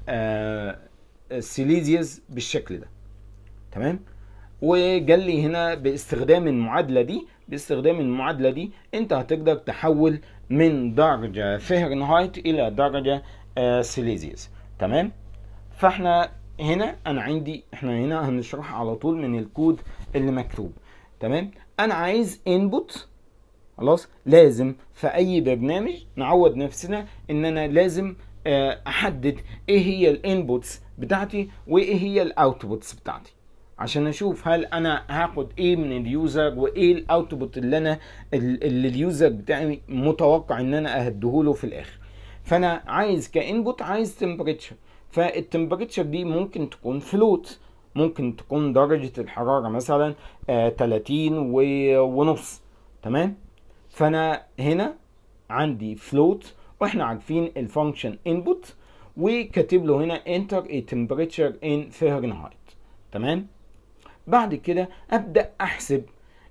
سيليزيوس بالشكل ده تمام وقال لي هنا باستخدام المعادله دي باستخدام المعادله دي انت هتقدر تحول من درجه فahrenheit الى درجه سيليزيوس تمام فاحنا هنا انا عندي احنا هنا هنشرح على طول من الكود اللي مكتوب تمام انا عايز انبوت خلاص لازم في اي برنامج نعود نفسنا ان انا لازم احدد ايه هي الانبوتس بتاعتي وايه هي الاوتبوتس بتاعتي عشان اشوف هل انا هاخد ايه من اليوزر وايه الاوتبوت اللي انا اللي اليوزر بتاعي متوقع ان انا اهدهوله في الاخر فانا عايز كانبوت عايز تمبريتشر فالتمبريتشر دي ممكن تكون فلوت ممكن تكون درجة الحرارة مثلا آه 30 ونص تمام فانا هنا عندي فلوت واحنا عارفين الفانكشن انبوت وكاتب له هنا enter a temperature in Fahrenheit تمام بعد كده ابدا احسب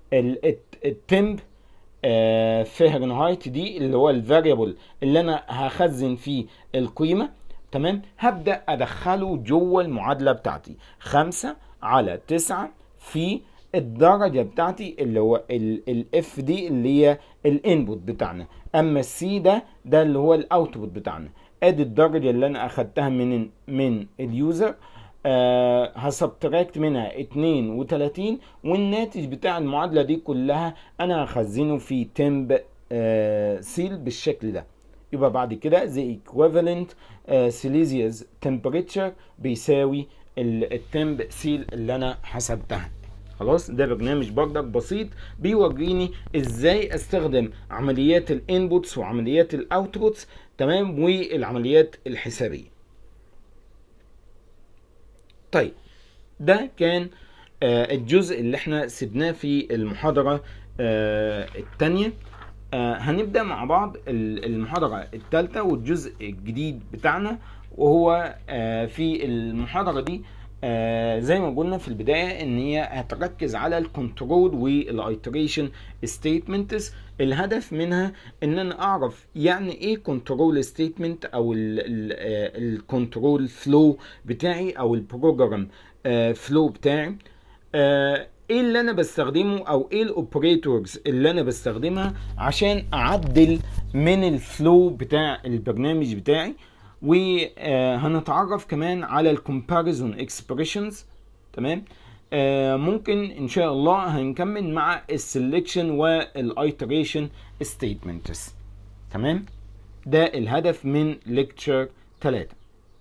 التمب آه فahrenheit دي اللي هو الفاريبل اللي انا هخزن فيه القيمه تمام هبدا ادخله جوه المعادله بتاعتي خمسة على تسعة في الدرجة بتاعتي اللي هو الاف دي اللي هي الانبوت بتاعنا اما السي ده ده اللي هو الاوتبوت بتاعنا ادي الدرجة اللي انا اخدتها من من اليوزر آه هسبتراكت منها 32 والناتج بتاع المعادلة دي كلها انا هخزنه في تمب آه سيل بالشكل ده يبقى بعد كده the equivalent uh, Celsius temperature بيساوي التمب سيل اللي انا حسبتها خلاص ده برنامج بردك بسيط بيوريني ازاي استخدم عمليات الانبوتس وعمليات الاوتبوتس تمام والعمليات الحسابيه طيب ده كان آه، الجزء اللي احنا سبناه في المحاضرة آه، التانية آه، هنبدأ مع بعض ال- المحاضرة التالتة والجزء الجديد بتاعنا وهو آه، في المحاضرة دي آه، زي ما قلنا في البداية ان هي هتركز على الكنترول والايتريشن ستيتمنتس الهدف منها ان انا اعرف يعني ايه كنترول ستيتمنت او الكنترول فلو بتاعي او البروجرام فلو بتاعي آه، ايه اللي انا بستخدمه او ايه الاوبريتورز اللي انا بستخدمها عشان اعدل من الفلو بتاع البرنامج بتاعي وهنتعرف كمان على الكومباريزون اكسبريشنز تمام آه، ممكن ان شاء الله هنكمل مع السلكشن والايتريشن ستيتمنتس تمام ده الهدف من ليكتشر 3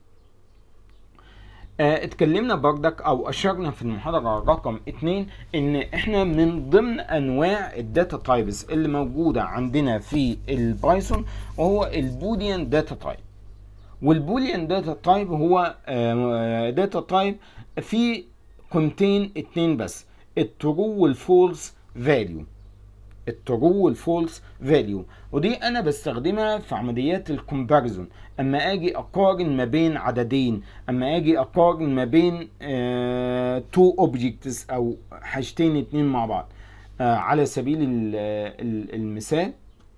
آه، اتكلمنا بردك او اشرنا في المحاضره رقم 2 ان احنا من ضمن انواع الداتا تايبس اللي موجوده عندنا في البايثون وهو البوليان داتا تايب والبوليان داتا تايب هو داتا تايب في كونتين اتنين بس الترو والفولس فاليو الترو والفولس فاليو ودي انا بستخدمها في عمليات الكومباريزون اما اجي اقارن ما بين عددين اما اجي اقارن ما بين تو اوبجكتس او حاجتين اتنين مع بعض آه على سبيل ال- ال- المثال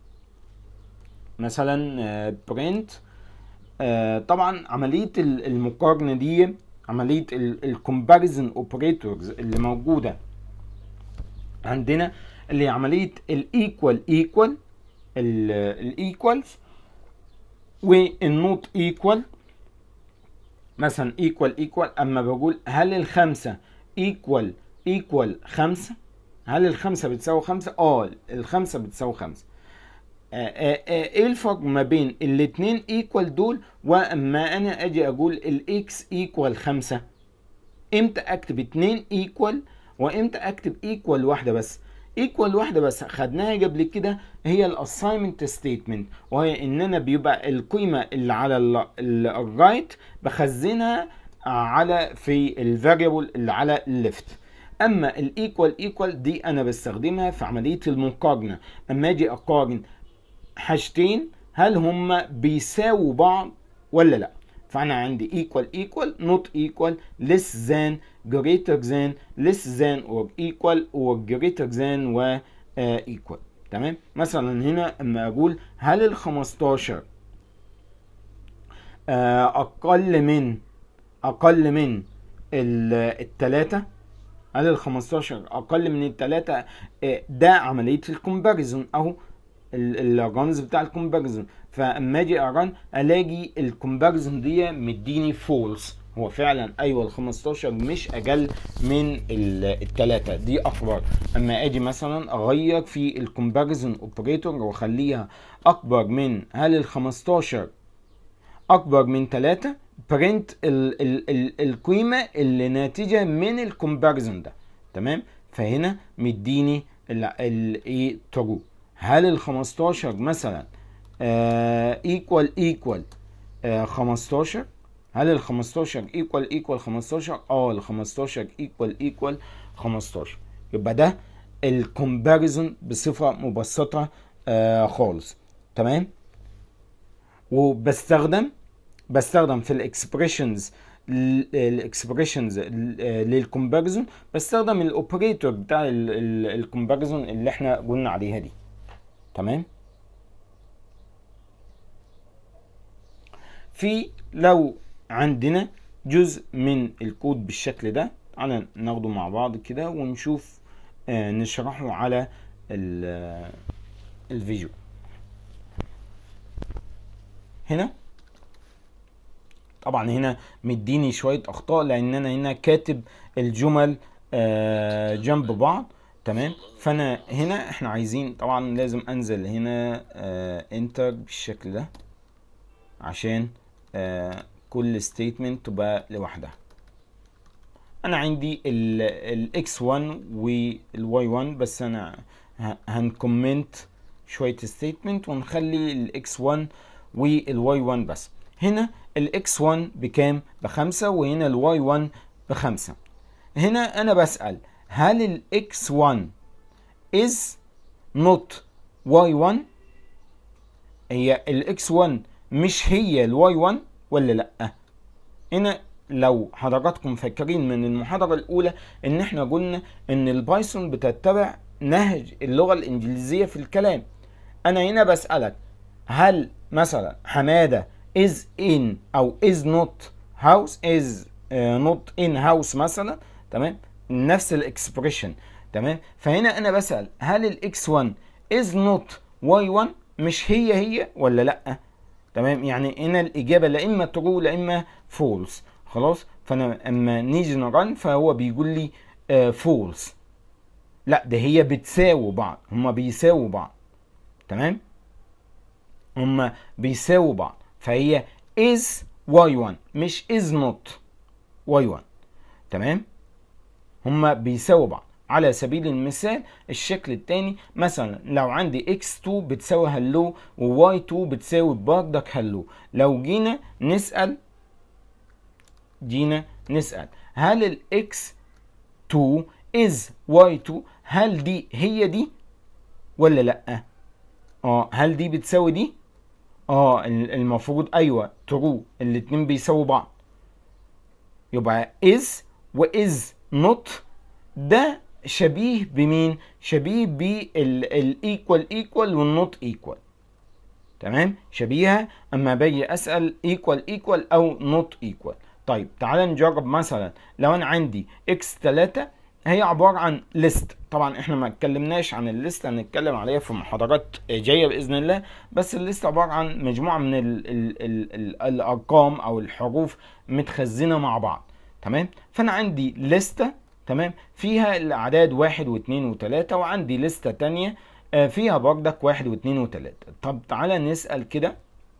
مثلا برنت طبعا عمليه ال- المقارنه دي عمليه الكومباريزون اوبريتورز اللي موجوده عندنا اللي هي عمليه الايكوال ايكوال الايكوالز والنوت ايكوال مثلا ايكوال ايكوال اما بقول هل الخمسه ايكوال ايكوال خمسه هل الخمسه بتساوي خمسه اه الخمسه بتساوي خمسه آه، آه، آه، ايه الفرق ما بين الاتنين ايكوال دول واما انا اجي اقول الاكس ايكوال خمسة امتى اكتب اتنين ايكوال وامتى اكتب ايكوال واحدة بس ايكوال واحدة بس خدناها قبل كده هي الاساينمنت ستيتمنت وهي ان انا بيبقى القيمة اللي على الرايت بخزنها على في الفاريبل اللي على الليفت اما الايكوال ايكوال دي انا بستخدمها في عملية المقارنة اما اجي اقارن حاجتين هل هما بيساووا بعض ولا لا فانا عندي equal equal not equal less than greater than less than or equal or greater than و uh, equal تمام مثلا هنا اما اقول هل ال 15 آه، اقل من اقل من الثلاثة هل ال 15 اقل من الثلاثة آه، ده عملية الكومباريزون اهو ال- الرمز بتاع الكومباريزون فاما اجي ارن الاقي الكومباريزون دي مديني فولس هو فعلا ايوه ال 15 مش اقل من الثلاثه دي اكبر اما اجي مثلا اغير في الكومباريزون اوبريتور واخليها اكبر من هل ال 15 اكبر من 3 برنت ال ال ال القيمه اللي ناتجه من الكومباريزون ده تمام فهنا مديني الايه ترو هل ال 15 مثلا ايكوال ايكوال 15 هل ال 15 ايكوال ايكوال 15 اه ال 15 ايكوال ايكوال 15 يبقى ده الكومباريزون بصفه مبسطه آه خالص تمام وبستخدم بستخدم في الاكسبريشنز الاكسبريشنز للكومباريزون بستخدم الاوبريتور بتاع الكومباريزون اللي احنا قلنا عليها دي تمام في لو عندنا جزء من الكود بالشكل ده تعالى ناخده مع بعض كده ونشوف آه نشرحه على ال- الفيديو هنا طبعا هنا مديني شوية أخطاء لأن أنا هنا كاتب الجمل آه جنب بعض تمام فأنا هنا إحنا عايزين طبعا لازم أنزل هنا آه انتر بالشكل ده عشان آه كل ستيتمنت تبقى لوحدها انا عندي الاكس 1 والواي 1 بس انا ه- هنكومنت شويه ستيتمنت ونخلي الاكس 1 والواي 1 بس هنا الاكس 1 بكام بخمسة وهنا الواي 1 بخمسة هنا انا بسأل هل ال x1 is not y1 هي ال x1 مش هي ال y1 ولا لا هنا لو حضراتكم فاكرين من المحاضرة الأولى إن إحنا قلنا إن البايثون بتتبع نهج اللغة الإنجليزية في الكلام أنا هنا بسألك هل مثلا حمادة is in أو is not house is uh, not in house مثلا تمام نفس الاكسبريشن تمام فهنا أنا بسأل هل ال x1 is not y1 مش هي هي ولا لأ تمام يعني هنا الإجابة لا إما true لا إما false خلاص فانا اما نيجي نرن فهو بيقول لي فولس لا ده هي بتساوي بعض هما بيساووا بعض تمام هما بيساووا بعض فهي is y1 مش is not y1 تمام هما بيساووا بعض على سبيل المثال الشكل الثاني مثلا لو عندي x2 بتساوي هلو و y2 بتساوي بردك هلو لو جينا نسأل جينا نسأل هل ال x2 is y2 هل دي هي دي ولا لأ؟ اه هل دي بتساوي دي؟ اه المفروض ايوه true الاتنين بيساووا بعض يبقى is و is not ده شبيه بمين؟ شبيه بالايكوال ايكوال والنوت ايكوال تمام؟ شبيهة اما باجي اسأل ايكوال ايكوال او نوت ايكوال طيب تعال نجرب مثلا لو انا عندي x 3 هي عبارة عن ليست طبعا احنا ما اتكلمناش عن الليست هنتكلم عليها في محاضرات جاية بإذن الله بس الليست عبارة عن مجموعة من ال ال ال ال الأرقام أو الحروف متخزنة مع بعض تمام فأنا عندي لستة تمام فيها الأعداد واحد واثنين وثلاثة وعندي لستة تانية فيها بردك واحد واثنين وثلاثة طب تعالى نسأل كده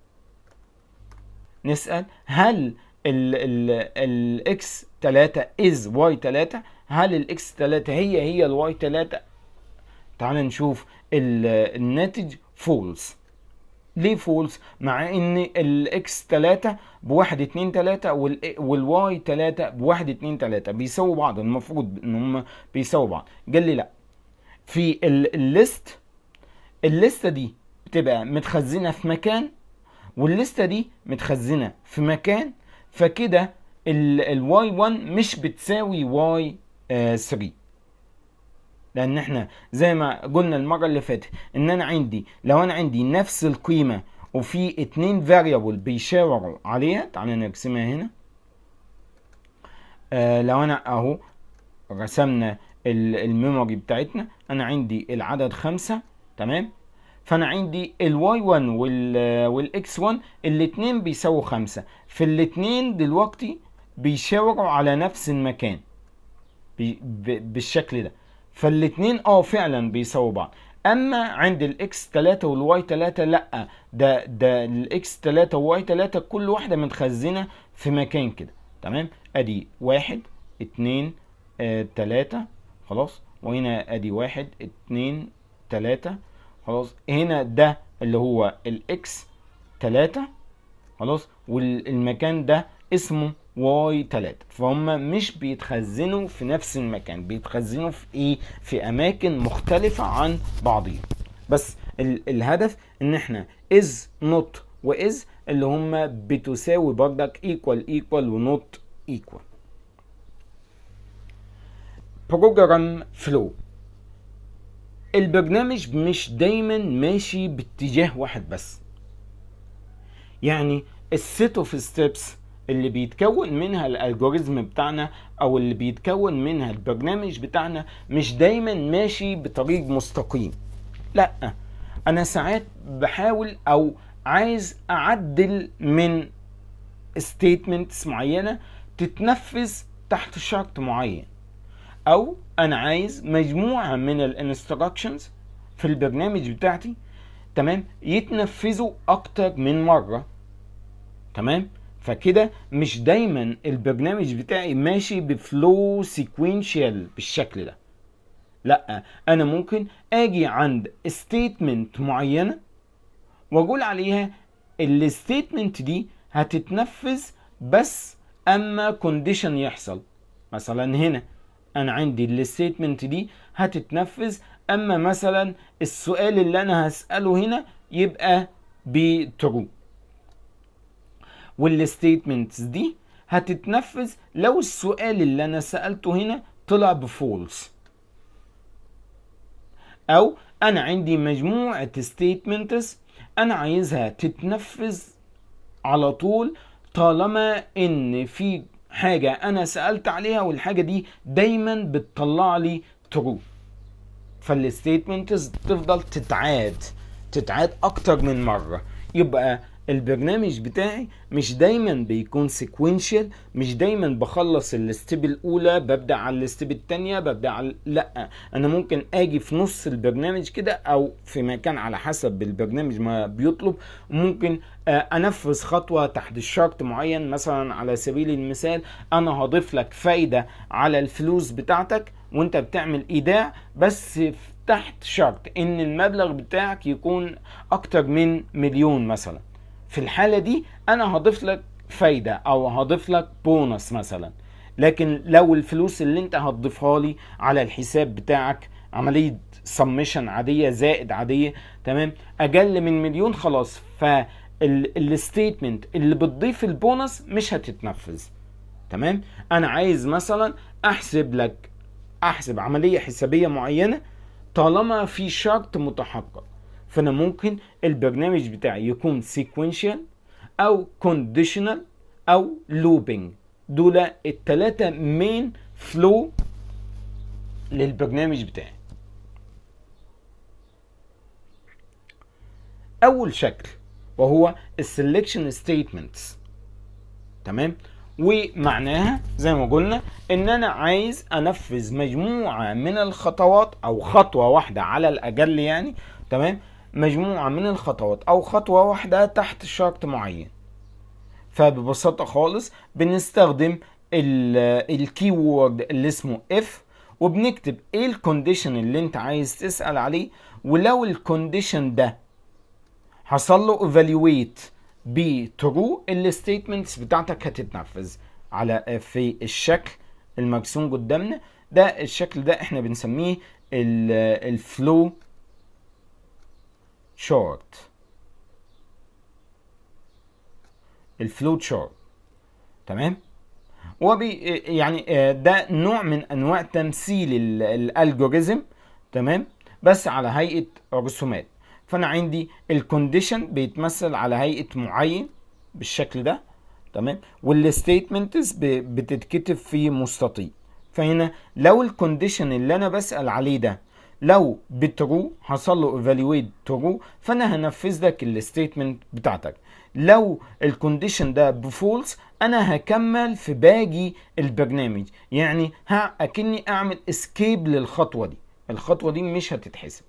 نسأل هل الاكس 3 از واي 3 هل الاكس 3 هي هي الواي 3 تعال نشوف الناتج فولس ليه فولس مع ان الاكس 3 بواحد اتنين تلاتة والواي 3 بواحد اتنين تلاتة بيساووا بعض المفروض ان هم بيساووا بعض قال لي لا في الليست الليستة دي بتبقى متخزنة في مكان والليستة دي متخزنة في مكان فكده الواي 1 مش بتساوي واي 3 لان احنا زي ما قلنا المره اللي فاتت ان انا عندي لو انا عندي نفس القيمه وفي اتنين فاريبل بيشاوروا عليها تعالى نرسمها هنا آه لو انا اهو رسمنا الميموري بتاعتنا انا عندي العدد خمسة تمام فانا عندي الواي 1 والاكس 1 الاتنين بيساووا خمسة في الاتنين دلوقتي بيشاوروا على نفس المكان بي بالشكل ده فالاتنين اه فعلا بيساووا بعض اما عند الاكس 3 والواي 3 لا ده ده الاكس 3 والواي 3 كل واحده متخزنه في مكان كده تمام ادي واحد اتنين آه تلاتة خلاص وهنا ادي واحد اتنين تلاتة خلاص هنا ده اللي هو الاكس 3 خلاص والمكان ده اسمه واي 3 فهم مش بيتخزنوا في نفس المكان بيتخزنوا في ايه في اماكن مختلفة عن بعضهم بس ال الهدف ان احنا از نوت واز اللي هم بتساوي بردك ايكوال ايكوال ونوت ايكوال بروجرام فلو البرنامج مش دايما ماشي باتجاه واحد بس يعني السيت اوف ستيبس اللي بيتكون منها الالجوريزم بتاعنا او اللي بيتكون منها البرنامج بتاعنا مش دايما ماشي بطريق مستقيم لا انا ساعات بحاول او عايز اعدل من ستيتمنتس معينه تتنفذ تحت شرط معين او انا عايز مجموعه من الانستراكشنز في البرنامج بتاعتي تمام يتنفذوا اكتر من مره تمام فكده مش دايما البرنامج بتاعي ماشي بفلو سيكوينشال بالشكل ده لا انا ممكن اجي عند ستيتمنت معينه واقول عليها الستيتمنت دي هتتنفذ بس اما كونديشن يحصل مثلا هنا انا عندي الستيتمنت دي هتتنفذ اما مثلا السؤال اللي انا هساله هنا يبقى بترو والستيتمنتس دي هتتنفذ لو السؤال اللي انا سالته هنا طلع بفولس او انا عندي مجموعه ستيتمنتس انا عايزها تتنفذ على طول طالما ان في حاجه انا سالت عليها والحاجه دي دايما بتطلع لي ترو فالستيتمنتس تفضل تتعاد تتعاد اكتر من مره يبقى البرنامج بتاعي مش دايما بيكون سيكوينشال مش دايما بخلص الستيب الاولى ببدا على الستيب الثانيه ببدا على لا انا ممكن اجي في نص البرنامج كده او في مكان على حسب البرنامج ما بيطلب ممكن انفذ خطوه تحت الشرط معين مثلا على سبيل المثال انا هضيف لك فايده على الفلوس بتاعتك وانت بتعمل ايداع بس تحت شرط ان المبلغ بتاعك يكون اكتر من مليون مثلا في الحالة دي أنا هضيف لك فايدة أو هضيف لك بونص مثلا لكن لو الفلوس اللي أنت هتضيفها لي على الحساب بتاعك عملية سمشن عادية زائد عادية تمام أقل من مليون خلاص فالستيتمنت اللي بتضيف البونص مش هتتنفذ تمام أنا عايز مثلا أحسب لك أحسب عملية حسابية معينة طالما في شرط متحقق فانا ممكن البرنامج بتاعي يكون سيكونشال او كونديشنال او لوبينج دول التلاتة مين فلو للبرنامج بتاعي اول شكل وهو السلكشن ستيتمنتس تمام ومعناها زي ما قلنا ان انا عايز انفذ مجموعه من الخطوات او خطوه واحده على الاقل يعني تمام مجموعة من الخطوات أو خطوة واحدة تحت شرط معين فببساطة خالص بنستخدم الكي وورد اللي اسمه if وبنكتب ايه الكونديشن اللي انت عايز تسأل عليه ولو الكونديشن ده حصل له evaluate بترو الستيتمنتس بتاعتك هتتنفذ على في الشكل المرسوم قدامنا ده الشكل ده احنا بنسميه الفلو شارت الفلو شارت تمام وبي يعني ده نوع من انواع تمثيل الالجوريزم تمام بس على هيئه رسومات فانا عندي الكونديشن بيتمثل على هيئه معين بالشكل ده تمام والستيتمنتس بتتكتب في مستطيل فهنا لو الكونديشن اللي انا بسال عليه ده لو بترو حصل له ايفالويت ترو فانا هنفذ لك الستيتمنت بتاعتك لو الكونديشن ده بفولس انا هكمل في باقي البرنامج يعني ها اكني اعمل اسكيب للخطوه دي الخطوه دي مش هتتحسب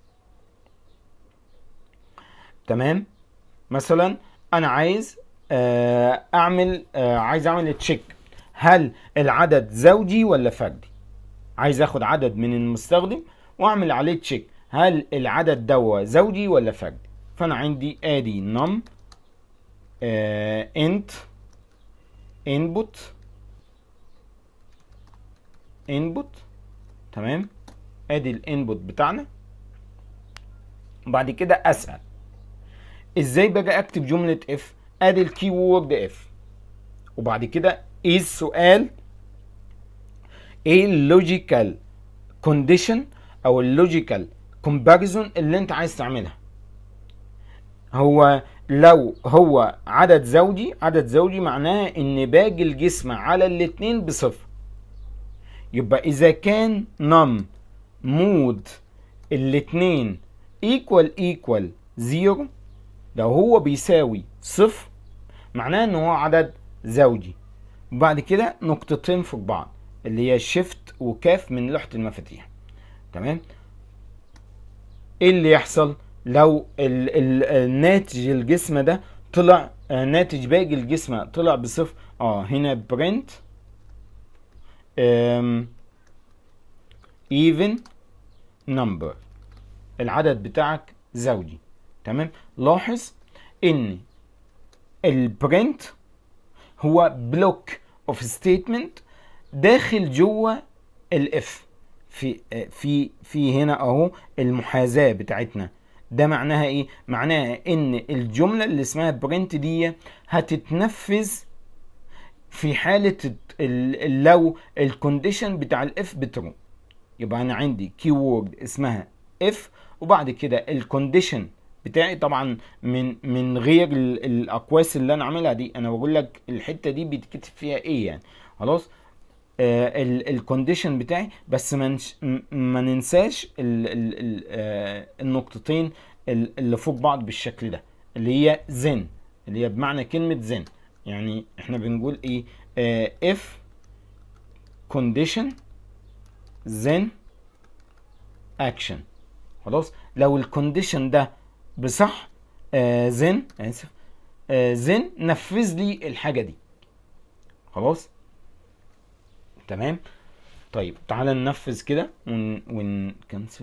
تمام مثلا انا عايز اعمل عايز اعمل تشيك هل العدد زوجي ولا فردي عايز اخد عدد من المستخدم واعمل عليه تشيك هل العدد دوا زوجي ولا فردي فانا عندي ادي نم انت انبوت انبوت تمام ادي الانبوت بتاعنا وبعد كده اسال ازاي بقى اكتب جمله اف ادي الكي وورد اف وبعد كده ايه السؤال ايه اللوجيكال كونديشن او اللوجيكال كومباريزون اللي انت عايز تعملها هو لو هو عدد زوجي عدد زوجي معناه ان باقي الجسم على الاتنين بصفر يبقى اذا كان نم مود الاتنين ايكوال ايكوال زيرو لو هو بيساوي صفر معناه ان هو عدد زوجي وبعد كده نقطتين فوق بعض اللي هي شيفت وكاف من لوحة المفاتيح تمام ايه اللي يحصل لو ال ال الناتج الجسم ده طلع آه ناتج باقي الجسم طلع بصفر اه هنا برنت even number العدد بتاعك زوجي تمام لاحظ ان البرنت هو بلوك اوف ستيتمنت داخل جوه الاف في في في هنا اهو المحاذاه بتاعتنا ده معناها ايه معناها ان الجمله اللي اسمها برنت دي هتتنفذ في حاله ال- لو الكونديشن بتاع الاف بترو يبقى انا عندي كي وورد اسمها اف وبعد كده الكونديشن بتاعي طبعا من من غير ال- الاقواس اللي انا عاملها دي انا بقول لك الحته دي بيتكتب فيها ايه يعني خلاص الكونديشن بتاعي بس ما نش- م- ما ننساش ال ال ال آه، النقطتين ال- اللي فوق بعض بالشكل ده اللي هي زن اللي هي بمعنى كلمة زن يعني احنا بنقول ايه آه if condition then action خلاص لو الكونديشن ده بصح آه then اسف آه then نفذ لي الحاجة دي خلاص تمام طيب تعالى ننفذ كده ون ونكنسل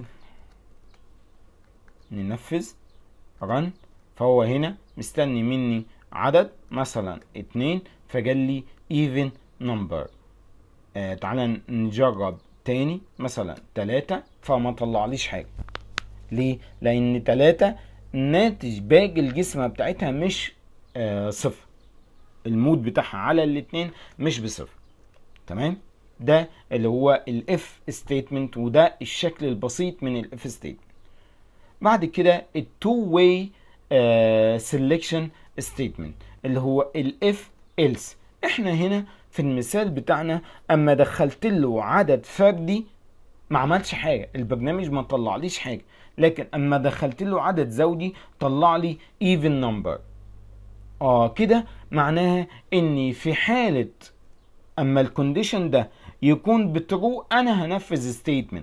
ننفذ رن فهو هنا مستني مني عدد مثلا اتنين فجال لي even number آه تعالى نجرب تاني مثلا تلاتة فما طلعليش حاجة ليه؟ لأن تلاتة ناتج باقي الجسمة بتاعتها مش آه صفر المود بتاعها على الاتنين مش بصفر تمام؟ ده اللي هو الاف ستيتمنت وده الشكل البسيط من الاف ستيتمنت بعد كده التو واي سelection ستيتمنت اللي هو الاف else احنا هنا في المثال بتاعنا اما دخلت له عدد فردي ما عملش حاجه البرنامج ما طلعليش حاجه لكن اما دخلت له عدد زوجي طلع لي even number اه كده معناها اني في حاله اما الكونديشن ده يكون بترو انا هنفذ ستيتمنت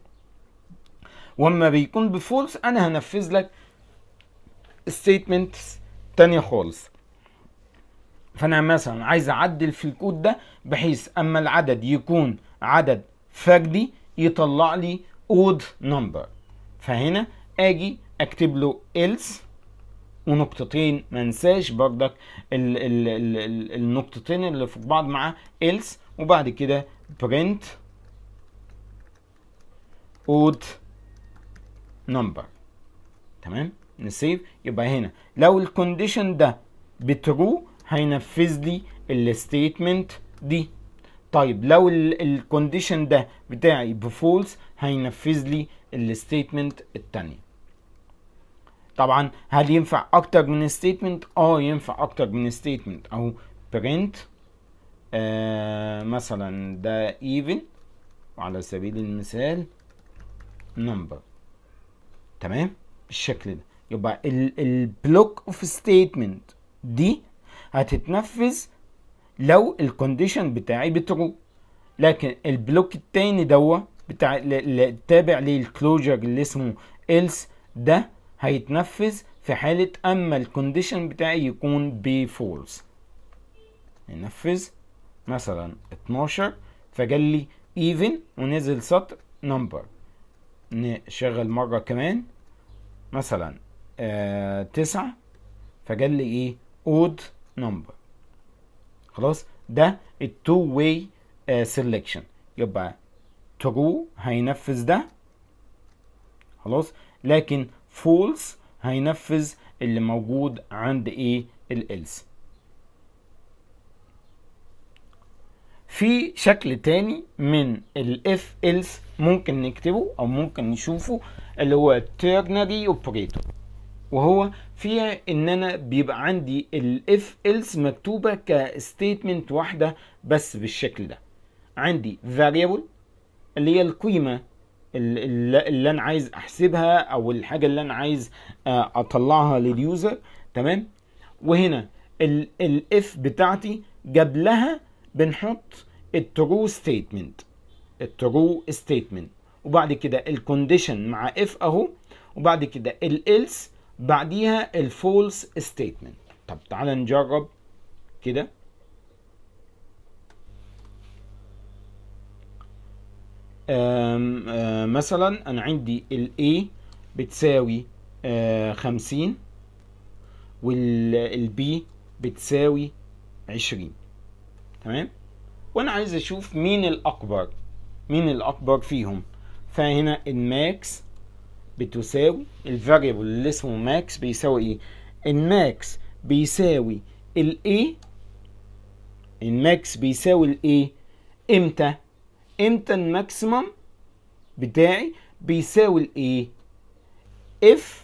واما بيكون بفولس انا هنفذ لك ستيتمنت تانية خالص فانا مثلا عايز اعدل في الكود ده بحيث اما العدد يكون عدد فردي يطلع لي اود نمبر فهنا اجي اكتب له else ونقطتين ما انساش بردك ال ال ال ال النقطتين اللي فوق بعض مع else وبعد كده print odd number تمام نسيف يبقى هنا لو الكونديشن ده بترو هينفذ لي الستيتمنت دي طيب لو الكونديشن ده بتاعي بفولس هينفذ لي الستيتمنت التانية طبعا هل ينفع اكتر من ستيتمنت اه ينفع اكتر من ستيتمنت او print آه مثلا ده even وعلى سبيل المثال number تمام بالشكل ده يبقى البلوك اوف ستيتمنت دي هتتنفذ لو الكونديشن بتاعي بترو لكن البلوك التاني دوا بتاع التابع للكلوجر اللي اسمه else ده هيتنفذ في حالة اما الكونديشن بتاعي يكون بفولس ينفذ مثلا 12 فجال لي even ونزل سطر number نشغل مرة كمان مثلا آه تسعة فجال لي ايه odd number خلاص ده التو واي سelection يبقى true هينفذ ده خلاص لكن false هينفذ اللي موجود عند ايه الelse في شكل تاني من الاف else ممكن نكتبه او ممكن نشوفه اللي هو ternary operator وهو فيها ان انا بيبقى عندي الاف else مكتوبه كستيتمنت واحده بس بالشكل ده عندي variable اللي هي القيمه اللي, اللي انا عايز احسبها او الحاجه اللي انا عايز اطلعها لليوزر تمام وهنا الاف بتاعتي جاب لها بنحط الترو ستيتمنت الترو ستيتمنت وبعد كده الكونديشن مع اف اهو وبعد كده الالس بعديها الفولس ستيتمنت طب تعالى نجرب كده مثلا انا عندي ال A بتساوي خمسين وال B بتساوي عشرين تمام وانا عايز اشوف مين الاكبر مين الاكبر فيهم فهنا الماكس بتساوي الفاريبل اللي اسمه ماكس بيساوي ايه الماكس بيساوي الايه الماكس بيساوي الايه امتى امتى الماكسيمم بتاعي بيساوي الايه اف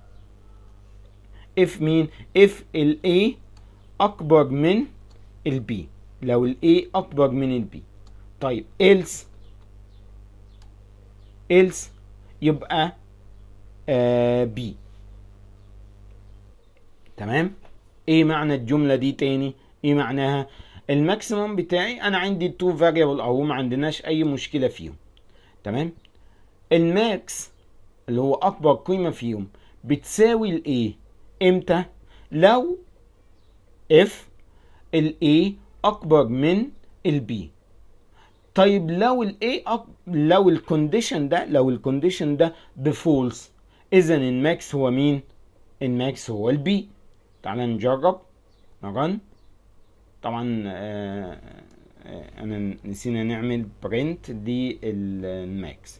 اف مين اف الايه اكبر من البي لو الايه اكبر من البي طيب else else يبقى آه بي تمام ايه معنى الجمله دي تاني ايه معناها الماكسيمم بتاعي انا عندي تو فاريبل اهو ما عندناش اي مشكله فيهم تمام الماكس اللي هو اكبر قيمه فيهم بتساوي الايه امتى لو اف الاي اكبر من البي طيب لو الاي أك... لو الكونديشن ده لو الكونديشن ده بفولس اذا الماكس هو مين الماكس هو البي تعال نجرب نرن طبعا آه آه انا نسينا نعمل برنت دي الماكس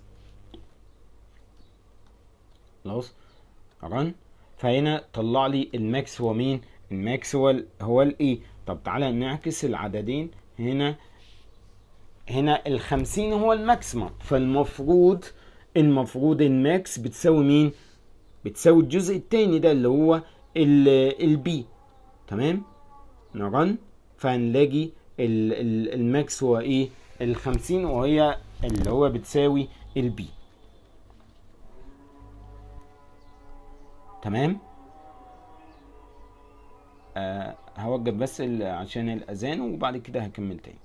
خلاص رن فهنا طلع لي الماكس هو مين الماكس هو ال هو الايه طب تعالى نعكس العددين هنا هنا الخمسين هو الماكسيمم فالمفروض المفروض الماكس بتساوي مين بتساوي الجزء التاني ده اللي هو البي تمام نرن فهنلاقي الماكس هو ايه الخمسين وهي اللي هو بتساوي البي تمام آه هوقف بس عشان الاذان وبعد كده هكمل تاني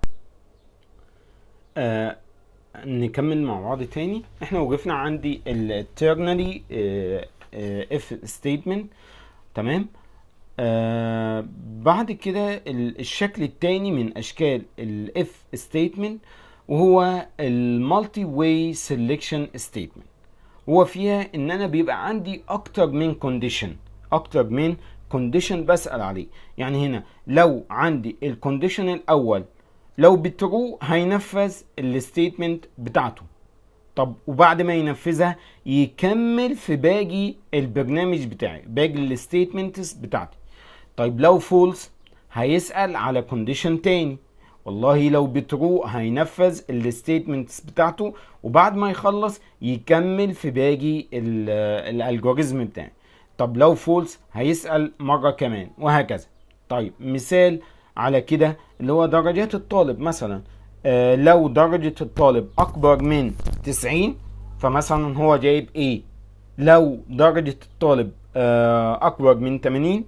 آه نكمل مع بعض تاني احنا وقفنا عندي الترنري اف ستيتمنت تمام آه بعد كده الشكل التاني من اشكال الاف ستيتمنت وهو المالتي واي سيلكشن ستيتمنت هو فيها ان انا بيبقى عندي اكتر من كونديشن اكتر من كونديشن بسال عليه يعني هنا لو عندي الكونديشن الاول لو بترو هينفذ الستيتمنت بتاعته طب وبعد ما ينفذها يكمل في باقي البرنامج بتاعي باقي الستيتمنتس بتاعتي طيب لو فولس هيسأل على كونديشن تاني والله لو بترو هينفذ الستيتمنتس بتاعته وبعد ما يخلص يكمل في باقي الالجوريزم بتاعي طب لو فولس هيسأل مرة كمان وهكذا طيب مثال على كده اللي هو درجات الطالب مثلا آه لو درجة الطالب أكبر من 90 فمثلا هو جايب A لو درجة الطالب آه أكبر من 80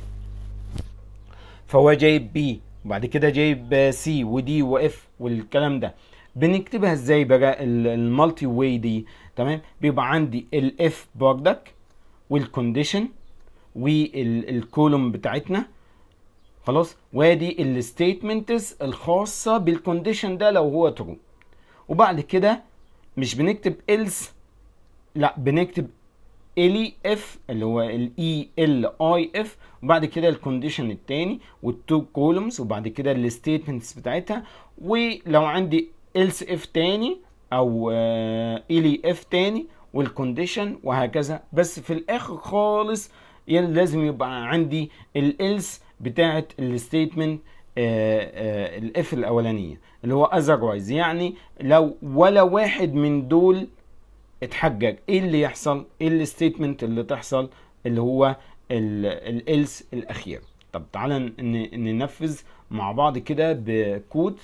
فهو جايب B وبعد كده جايب C ودي وإف والكلام ده بنكتبها ازاي بقى المالتي واي دي تمام بيبقى عندي الاف بردك والكونديشن والكولوم بتاعتنا خلاص وادي الستيتمنتس الخاصه بالكونديشن ده لو هو ترو وبعد كده مش بنكتب else لا بنكتب الي اف اللي هو الاي ال اي اف وبعد كده الكونديشن التاني والتو كولومز وبعد كده الستيتمنتس بتاعتها ولو عندي else اف تاني او الي اف تاني والكونديشن وهكذا بس في الاخر خالص لازم يبقى عندي الالس بتاعه الستيتمنت الاف الاولانيه اللي هو اذروايز يعني لو ولا واحد من دول اتحجج ايه اللي يحصل ايه الستيتمنت اللي تحصل اللي هو الالس الاخير طب تعالى ننفذ مع بعض كده بكود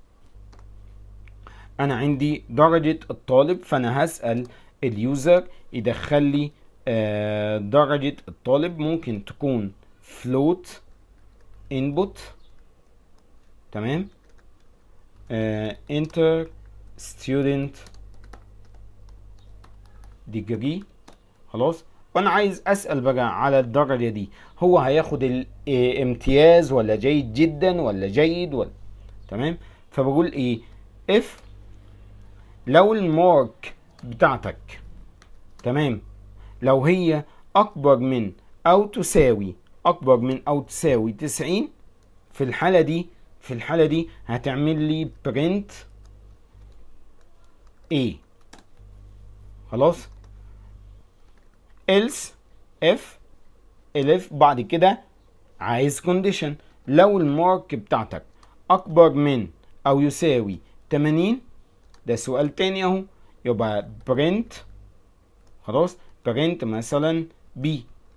انا عندي درجة الطالب فانا هسأل اليوزر يدخل لي آه درجة الطالب ممكن تكون float input تمام آه enter student degree خلاص وانا عايز اسال بقى على الدرجه دي هو هياخد الامتياز ولا جيد جدا ولا جيد ولا تمام فبقول ايه if لو المارك بتاعتك تمام لو هي اكبر من او تساوي اكبر من او تساوي 90 في الحاله دي في الحاله دي هتعمل لي print A خلاص else if if بعد كده عايز condition لو المارك بتاعتك اكبر من او يساوي 80 ده سؤال تاني اهو يبقى print خلاص print مثلا B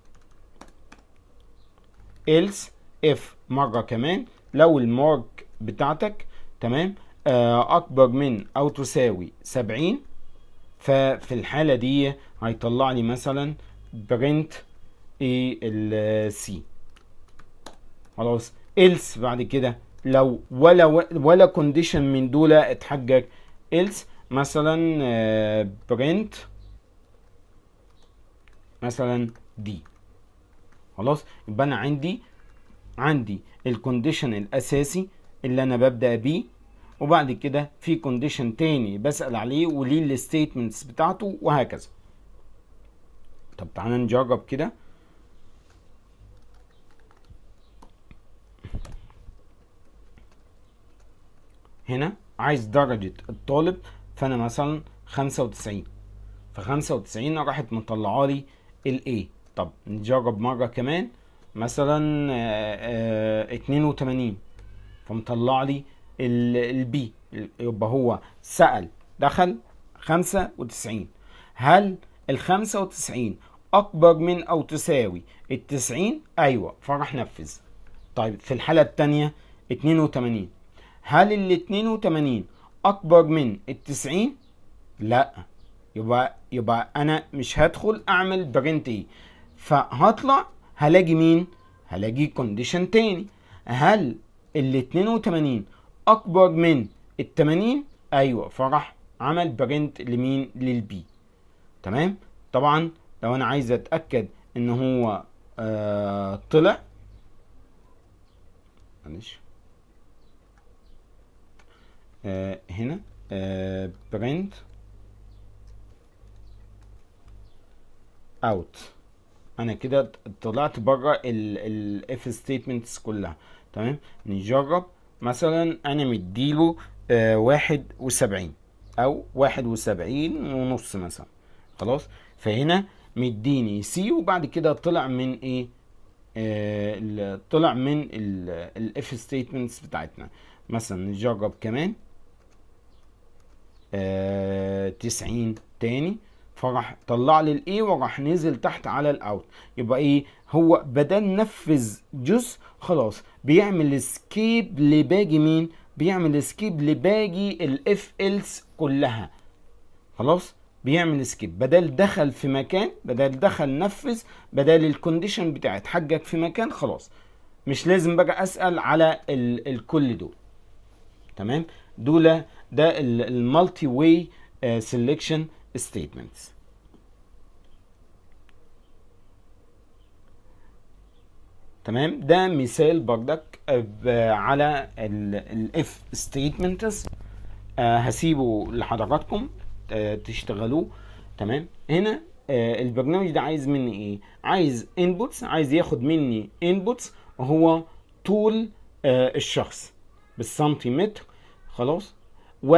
else if مرة كمان لو المارك بتاعتك تمام آه اكبر من او تساوي 70 ففي الحالة دي هيطلع لي مثلا print ايه السي خلاص else بعد كده لو ولا ولا كونديشن من دول اتحجج else مثلا آه print مثلا دي خلاص يبقى انا عندي عندي الكونديشن الاساسي اللي انا ببدا بيه وبعد كده في كونديشن تاني بسال عليه وليه الستيتمنتس بتاعته وهكذا طب تعالى نجرب كده هنا عايز درجة الطالب فأنا مثلا خمسة وتسعين فخمسة وتسعين راحت مطلعة لي ال A طب نجرب مرة كمان مثلا اتنين وتمانين فمطلع لي ال B يبقى هو سأل دخل خمسة وتسعين هل الخمسة وتسعين أكبر من أو تساوي التسعين؟ أيوة فراح نفذ طيب في الحالة التانية اتنين وتمانين هل ال 82 اكبر من ال 90 لا يبقى يبقى انا مش هدخل اعمل برنت ايه فهطلع هلاقي مين هلاقي كونديشن تاني هل ال 82 اكبر من ال 80 ايوه فراح عمل برنت لمين للبي تمام طبعا لو انا عايز اتاكد ان هو آه طلع معلش آه هنا آه print out انا كده طلعت بره الاف ستيتمنتس كلها تمام نجرب مثلا انا مديله آه واحد وسبعين او واحد وسبعين ونص مثلا خلاص فهنا مديني سي وبعد كده طلع من ايه آه طلع من الاف ستيتمنتس بتاعتنا مثلا نجرب كمان آه تسعين تاني فراح طلع لي الاي وراح نزل تحت على الاوت يبقى ايه هو بدل نفذ جزء خلاص بيعمل سكيب لباقي مين بيعمل سكيب لباقي الاف إلس كلها خلاص بيعمل سكيب بدل دخل في مكان بدل دخل نفذ بدل الكونديشن بتاعت حجك في مكان خلاص مش لازم بقى اسال على ال الكل دول تمام دول ده المالتي واي سelection statements تمام ده مثال بردك على الاف ستيتمنتس هسيبه لحضراتكم تشتغلوه تمام هنا البرنامج ده عايز مني ايه عايز انبوتس عايز ياخد مني انبوتس وهو طول الشخص بالسنتيمتر خلاص و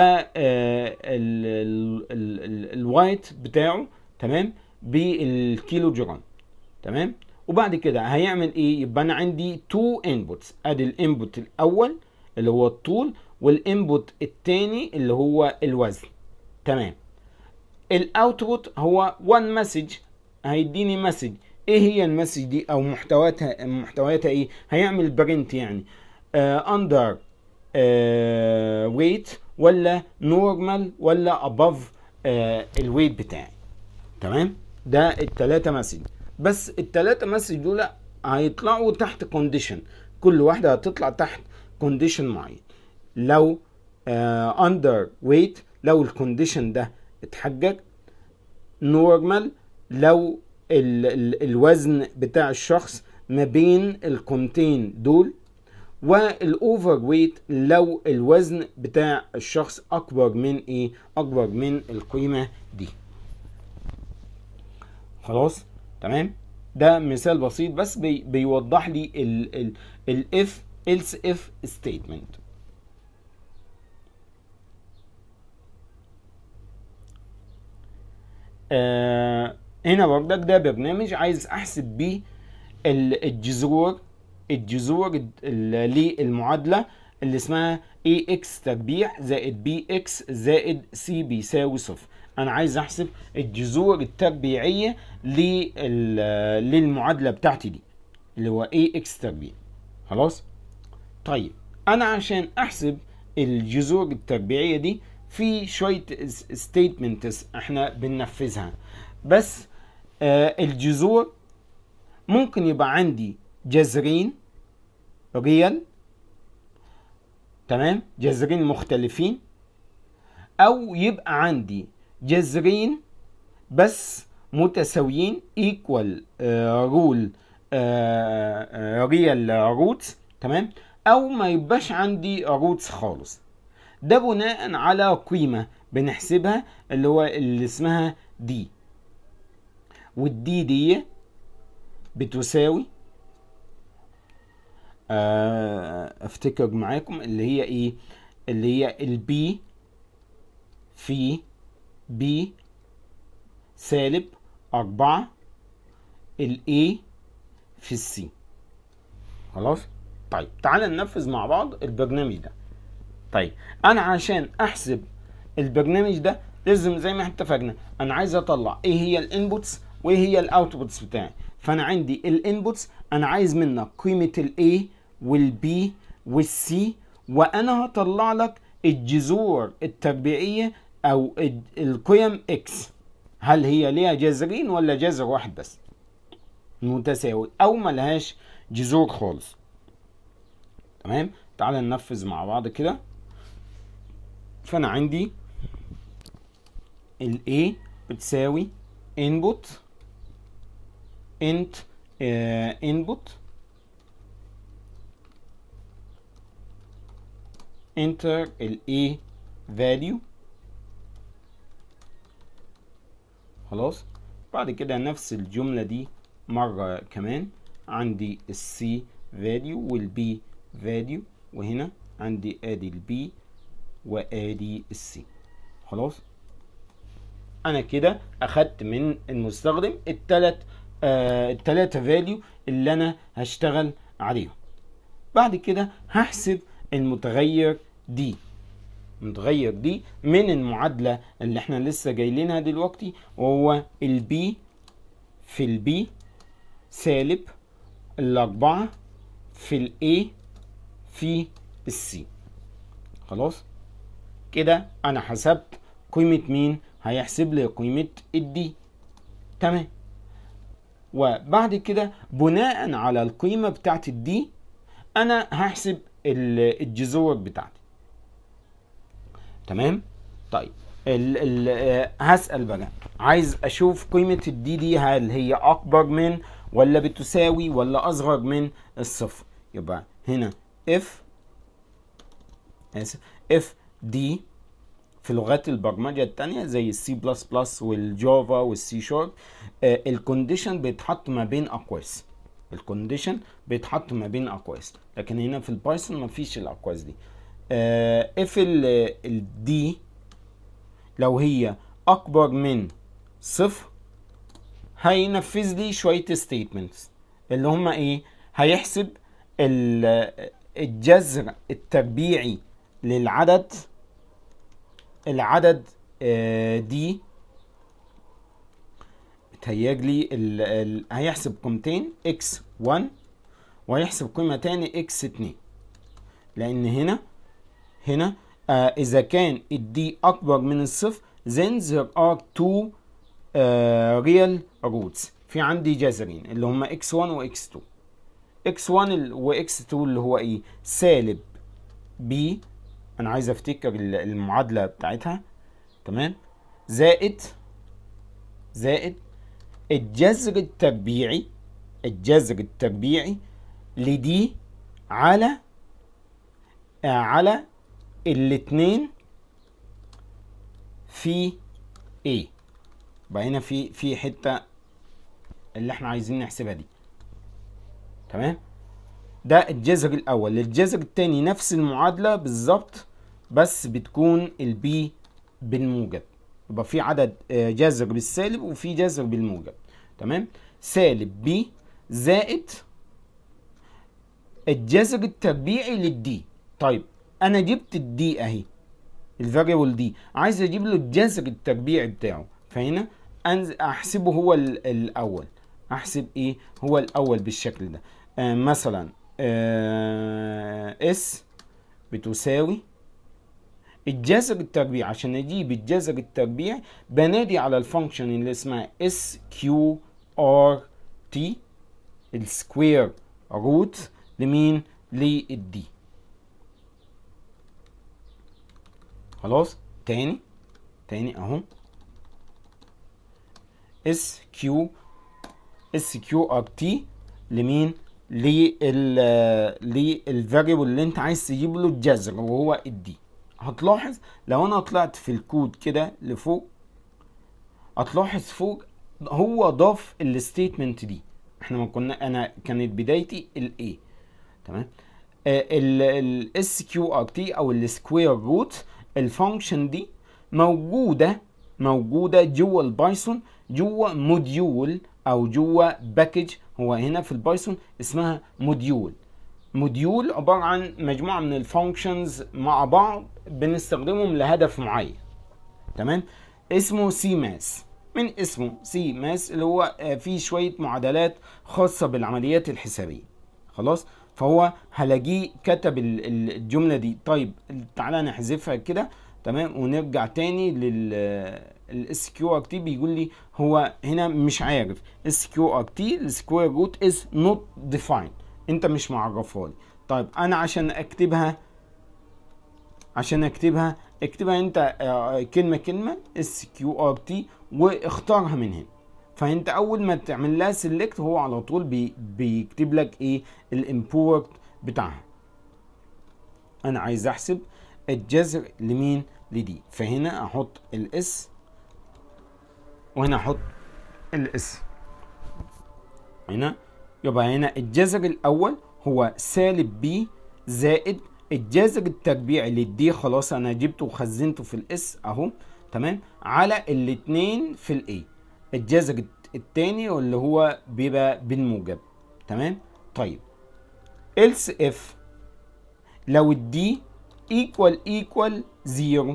الوايت بتاعه تمام بالكيلو جرام تمام وبعد كده هيعمل ايه يبقى انا عندي تو انبوتس ادي الانبوت الاول اللي هو الطول والانبوت الثاني اللي هو الوزن تمام الاوتبوت هو وان مسج هيديني مسج ايه هي المسج دي او محتوياتها محتوياتها ايه هيعمل برنت يعني اندر ويت ولا نورمال ولا اباف الويت بتاعي تمام ده التلاتة مسج بس التلاتة مسج دول هيطلعوا تحت كونديشن كل واحدة هتطلع تحت كونديشن معين لو اندر uh, ويت لو الكونديشن ده اتحجج نورمال لو ال ال الوزن بتاع الشخص ما بين القيمتين دول والاوفر ويت لو الوزن بتاع الشخص اكبر من ايه اكبر من القيمه دي خلاص تمام ده مثال بسيط بس بي بيوضح لي الاف else if statement آه هنا برضك ده برنامج عايز احسب بيه ال- الجذور الجذور ال- ال- للمعادله اللي اسمها ax تربيع زائد bx زائد c بيساوي صفر انا عايز احسب الجذور التربيعيه لل- للمعادله بتاعتي دي اللي هو ax تربيع خلاص طيب انا عشان احسب الجذور التربيعيه دي في شويه ستيتمنتس احنا بننفذها بس آه الجذور ممكن يبقى عندي جذرين ريال تمام جذرين مختلفين او يبقى عندي جذرين بس متساويين ايكوال رول ريال روتس تمام او ما يبقاش عندي روتس خالص ده بناء على قيمة بنحسبها اللي هو اللي اسمها دي والدي دي بتساوي آه، افتكر معاكم اللي هي ايه اللي هي البي في بي سالب أربعة الاي في السي خلاص طيب تعال ننفذ مع بعض البرنامج ده طيب انا عشان احسب البرنامج ده لازم زي ما احنا اتفقنا انا عايز اطلع ايه هي الانبوتس وايه هي الاوتبوتس بتاعي فانا عندي الانبوتس انا عايز منك قيمه الاي والبي والسي وانا هطلع لك الجذور التربيعيه او ال- القيم اكس هل هي ليها جذرين ولا جذر واحد بس متساوي او ملهاش جذور خالص تمام تعال ننفذ مع بعض كده فانا عندي ال A بتساوي input int آه input enter ال A value خلاص بعد كده نفس الجملة دي مرة كمان عندي ال C value وال B value وهنا عندي ادي ال B وادي السي خلاص انا كده اخدت من المستخدم التلات آه التلاتة فاليو اللي انا هشتغل عليهم بعد كده هحسب المتغير دي المتغير دي من المعادلة اللي احنا لسه جايلينها دلوقتي وهو البي في البي سالب الأربعة في الاي في السي خلاص كده انا حسبت قيمة مين هيحسب لي قيمة الدي تمام وبعد كده بناء على القيمة بتاعت الدي انا هحسب ال- الجذور بتاعتي تمام طيب ال ال آه، هسأل بقى عايز اشوف قيمة الدي دي هل هي اكبر من ولا بتساوي ولا اصغر من الصفر يبقى هنا اف اسف اف دي في لغات البرمجه التانية زي السي بلس بلس والجافا والسي شارب الكونديشن بيتحط ما بين اقواس الكونديشن بيتحط ما بين اقواس لكن هنا في البايثون ما فيش الاقواس دي اف الدي لو هي اكبر من صفر هينفذ لي شويه ستيتمنتس اللي هم ايه هيحسب ال- الجذر التربيعي للعدد العدد آه، دي بتهيجلي ال- ال- هيحسب قيمتين اكس 1 وهيحسب قيمة تاني اكس 2 لأن هنا هنا آه إذا كان الدي أكبر من الصفر then there are two آه real roots في عندي جذرين اللي هما x1 و x2 x1 ال- و x2 اللي هو ايه سالب b انا عايز افتكر ال- المعادلة بتاعتها تمام زائد زائد الجذر التربيعي الجذر التربيعي لدي على آه، على الاتنين في A يبقى هنا في في حتة اللي احنا عايزين نحسبها دي تمام ده الجذر الاول الجذر التاني نفس المعادلة بالظبط بس بتكون البي بالموجب يبقى في عدد آه، جذر بالسالب وفي جذر بالموجب تمام سالب بي زائد الجذر التربيعي للدي طيب انا جبت الدي اهي الفاريبل دي عايز اجيب له الجذر التربيعي بتاعه فهنا أنز... احسبه هو ال- الاول احسب ايه هو الاول بالشكل ده آه مثلا آه اس بتساوي الجذر التربيعي عشان اجيب الجذر التربيعي بنادي على الفانكشن اللي اسمها اس كيو ار تي السكوير روت لمين للدي خلاص تاني تاني اهو اس كيو اس كيو ار تي لمين لل للفاريبل اللي انت عايز تجيب له الجذر وهو الدي هتلاحظ لو انا طلعت في الكود كده لفوق هتلاحظ فوق هو ضاف الستيتمنت دي احنا ما كنا انا كانت بدايتي الاي تمام الاس كيو ار تي او السكوير روت الفانكشن دي موجوده موجوده جوه البايثون جوه موديول او جوه باكج هو هنا في البايثون اسمها موديول موديول عباره عن مجموعه من الفانكشنز مع بعض بنستخدمهم لهدف معين تمام اسمه سي ماس من اسمه سي ماس اللي هو آه، فيه شويه معادلات خاصه بالعمليات الحسابيه خلاص فهو هلاقيه كتب ال- ال- الجمله دي طيب تعالى نحذفها كده تمام ونرجع تاني لل الاس كيو ار تي بيقول لي هو هنا مش عارف اس كيو ار تي السكوير روت از نوت ديفاين انت مش معرفها لي طيب انا عشان اكتبها عشان اكتبها اكتبها انت آه، كلمه كلمه اس كيو ار تي واختارها من هنا فانت اول ما تعمل لها سيلكت هو على طول بي بيكتب لك ايه الامبورت بتاعها انا عايز احسب الجذر لمين لدي فهنا احط الاس وهنا احط الاس هنا يبقى هنا الجذر الاول هو سالب بي زائد الجذر التربيعي للدي خلاص انا جبته وخزنته في الاس اهو تمام على الاتنين في الاي الجذر التاني واللي هو بيبقى بالموجب تمام طيب else if لو الدي equal equal زيرو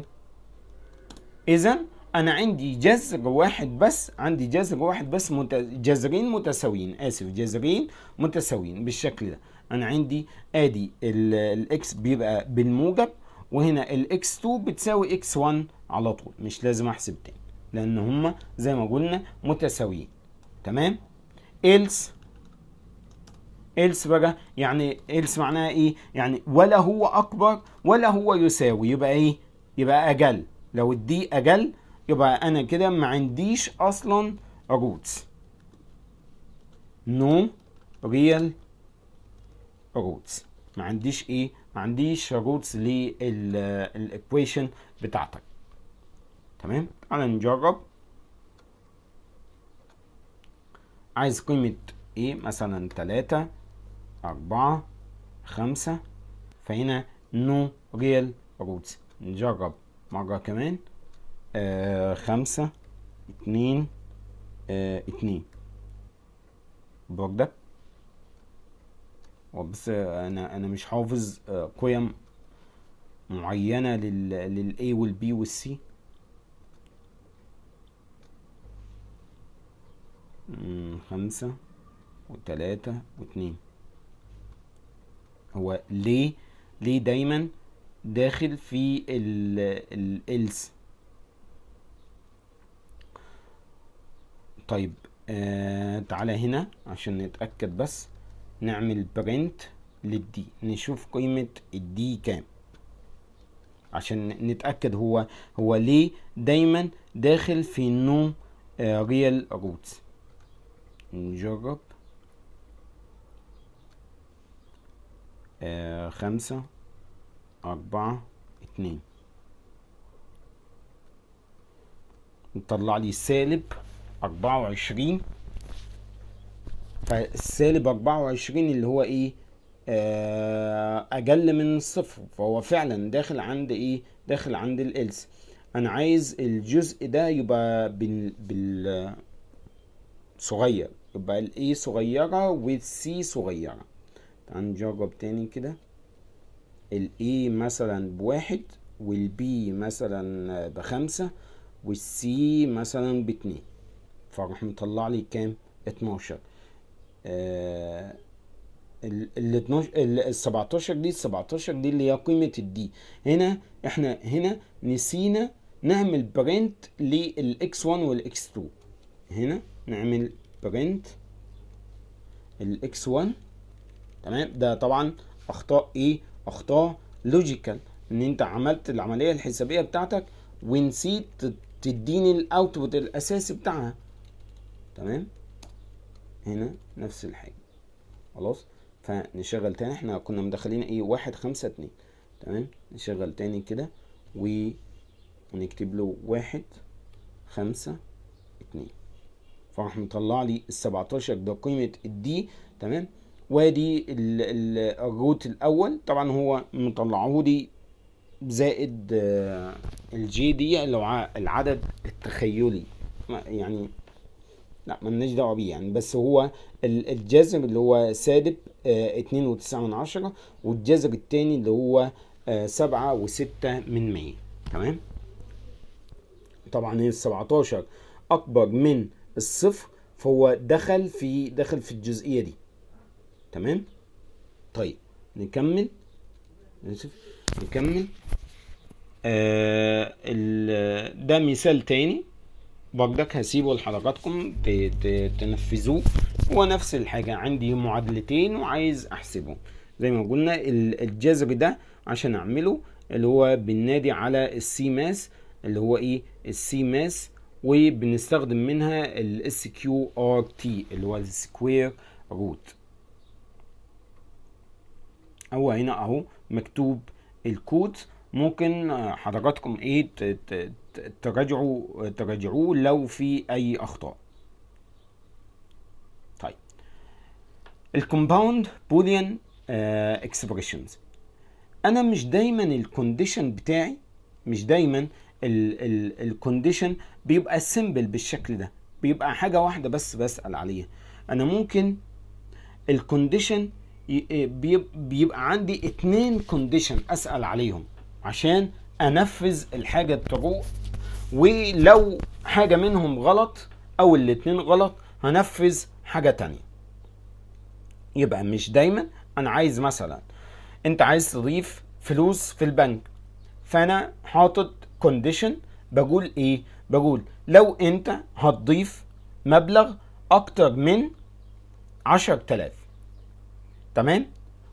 اذا انا عندي جذر واحد بس عندي جذر واحد بس مت... جذرين متساويين اسف جذرين متساويين بالشكل ده انا عندي ادي الاكس بيبقى بالموجب وهنا الاكس 2 بتساوي اكس 1 على طول مش لازم احسب تاني لان هما زي ما قلنا متساويين تمام else else بقى يعني else معناها ايه يعني ولا هو اكبر ولا هو يساوي يبقى ايه يبقى اقل لو الدي اقل يبقى انا كده ما عنديش اصلا روتس نو ريال روتس ما عنديش ايه ما عنديش روتس للايكويشن بتاعتك تمام تعالى نجرب عايز قيمة ايه مثلا تلاتة أربعة خمسة فهنا نو ريال روتس نجرب مرة كمان آه خمسة اتنين آه اتنين برضك بس انا انا مش حافظ آه قيم معينة لل للاي والبي والسي خمسة وتلاتة واتنين هو ليه ليه دايما داخل في ال الالس طيب آه تعالى هنا عشان نتأكد بس نعمل برنت للدي نشوف قيمة الدي كام عشان نتأكد هو هو ليه دايما داخل في نو ريال روتس نجرب آه خمسة أربعة اتنين نطلع لي سالب أربعة وعشرين فالسالب أربعة وعشرين اللي هو إيه آه أقل من الصفر فهو فعلا داخل عند إيه داخل عند الإلس انا عايز الجزء ده يبقى بال بال صغير يبقى الاي صغيرة والسي صغيرة تعال نجرب تاني كده الاي مثلا بواحد والبي مثلا بخمسة والسي مثلا باتنين فراح مطلع لي كام اتناشر آه ال ال 12 ال 17 دي ال 17 دي اللي هي قيمة الدي هنا احنا هنا نسينا نعمل برنت للاكس 1 والاكس 2 هنا نعمل برنت الاكس 1 تمام ده طبعا اخطاء ايه اخطاء لوجيكال ان انت عملت العمليه الحسابيه بتاعتك ونسيت تديني الاوتبوت الاساسي بتاعها تمام هنا نفس الحاجه خلاص فنشغل تاني احنا كنا مدخلين ايه واحد خمسة اتنين تمام نشغل تاني كده و ونكتب له واحد خمسة اتنين فراح مطلع لي السبعتاشر ده قيمة الدي تمام وادي الروت الاول طبعا هو مطلعه لي زائد الجي دي اللي هو العدد التخيلي يعني لا ملناش دعوه بيه يعني بس هو الجذر اللي هو سالب اتنين وتسعة من عشرة والجذر التاني اللي هو سبعة وستة من مية تمام طبعا هي السبعتاشر اكبر من الصفر فهو دخل في دخل في الجزئيه دي تمام طيب نكمل نكمل آه ده مثال تاني برضك هسيبه لحضراتكم تنفذوه هو نفس الحاجة عندي معادلتين وعايز احسبهم زي ما قلنا الجذر ده عشان اعمله اللي هو بننادي على السي ماس اللي هو ايه السي ماس وبنستخدم منها الاس كيو ار تي اللي هو السكوير روت هو هنا اهو مكتوب الكود ممكن حضراتكم ايه تراجعوا تراجعوه لو في اي اخطاء طيب الكومباوند بوليان اكسبريشنز انا مش دايما الكونديشن بتاعي مش دايما الكونديشن بيبقى سيمبل بالشكل ده بيبقى حاجه واحده بس بسال عليها انا ممكن الكونديشن بيبقى عندي اتنين كونديشن اسال عليهم عشان انفذ الحاجه الترو ولو حاجه منهم غلط او الاتنين غلط هنفذ حاجه تانية يبقى مش دايما انا عايز مثلا انت عايز تضيف فلوس في البنك فانا حاطط كونديشن بقول ايه بقول لو انت هتضيف مبلغ اكتر من عشر تلاف تمام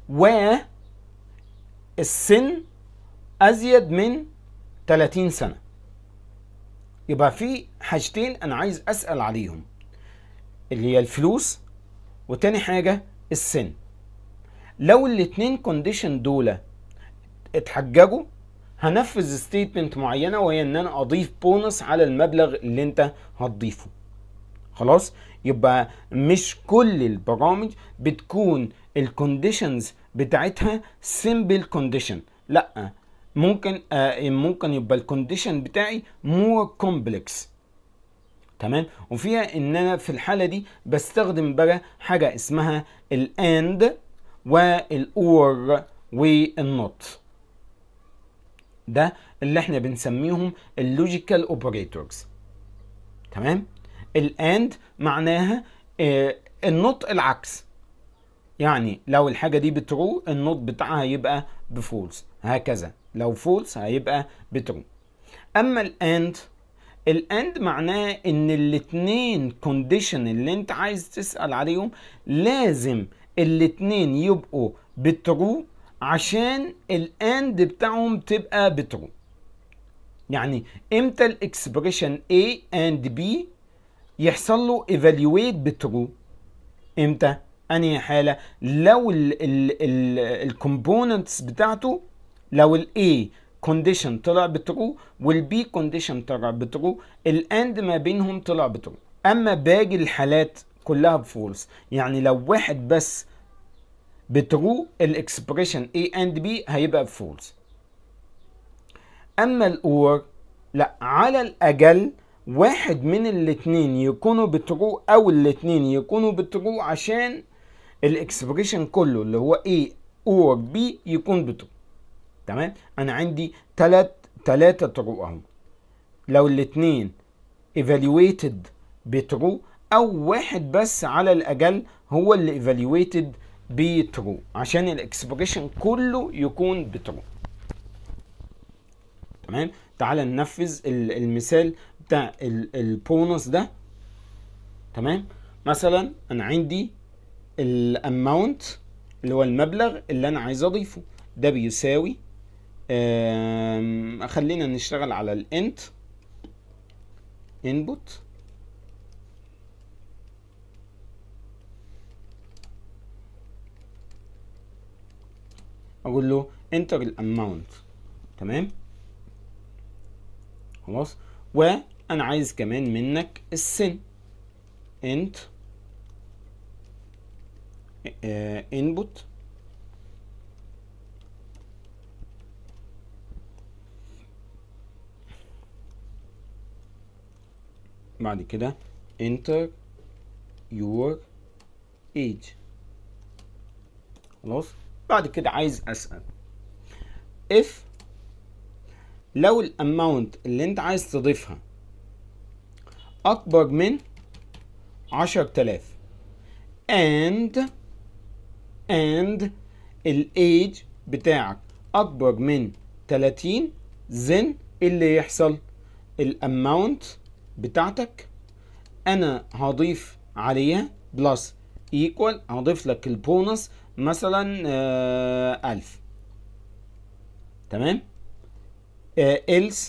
والسن ازيد من 30 سنه يبقى في حاجتين انا عايز اسال عليهم اللي هي الفلوس وتاني حاجه السن لو الاتنين كونديشن دول اتحججوا هنفذ ستيتمنت معينه وهي ان انا اضيف بونص على المبلغ اللي انت هتضيفه خلاص يبقى مش كل البرامج بتكون الكونديشنز بتاعتها سيمبل كونديشن لا ممكن آه ممكن يبقى الكونديشن بتاعي مور كومبلكس تمام وفيها ان انا في الحاله دي بستخدم بقى حاجه اسمها الاند والاور والنوت ده اللي احنا بنسميهم اللوجيكال اوبريتورز تمام الاند معناها آه النوت العكس يعني لو الحاجه دي بترو النوت بتاعها هيبقى بفولس هكذا لو فولس هيبقى بترو اما الاند الاند معناه ان الاتنين كونديشن اللي انت عايز تسال عليهم لازم الاتنين يبقوا بترو عشان الاند بتاعهم تبقى بترو يعني امتى الاكسبريشن A and B يحصل له evaluate بترو امتى انهي حاله لو الكومبوننتس بتاعته لو الاي كونديشن طلع بترو والبي كونديشن طلع بترو الاند ما بينهم طلع بترو اما باقي الحالات كلها بفولس يعني لو واحد بس بترو الاكسبريشن A and B هيبقى بفولس اما الاور لا على الاقل واحد من الاتنين يكونوا بترو او الاتنين يكونوا بترو عشان الاكسبريشن كله اللي هو A اور B يكون بترو تمام انا عندي تلات تلاتة ترو اهو لو الاتنين evaluated بترو او واحد بس على الاقل هو اللي evaluated بترو عشان الاكسبريشن كله يكون بترو تمام تعال ننفذ ال- المثال بتاع ال- البونص ده تمام مثلا انا عندي الاماونت اللي هو المبلغ اللي انا عايز اضيفه ده بيساوي آم، خلينا نشتغل على الانت input اقول له enter الاماونت تمام خلاص وانا عايز كمان منك السن int آه input بعد كده enter your age خلاص بعد كده عايز اسال if لو الاماونت اللي انت عايز تضيفها اكبر من عشر تلاف and and الايج بتاعك اكبر من 30 then إيه اللي يحصل الاماونت بتاعتك انا هضيف عليها بلس ايكوال هضيف لك البونص مثلا آه ألف تمام آه else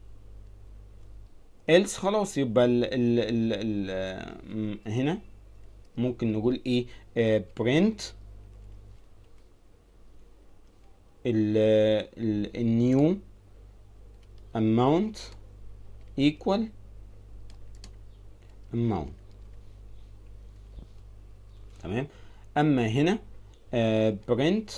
else خلاص يبقى ال ال ال ال آه، هنا ممكن نقول ايه آه print ال ال النيو amount equal amount تمام اما هنا آه print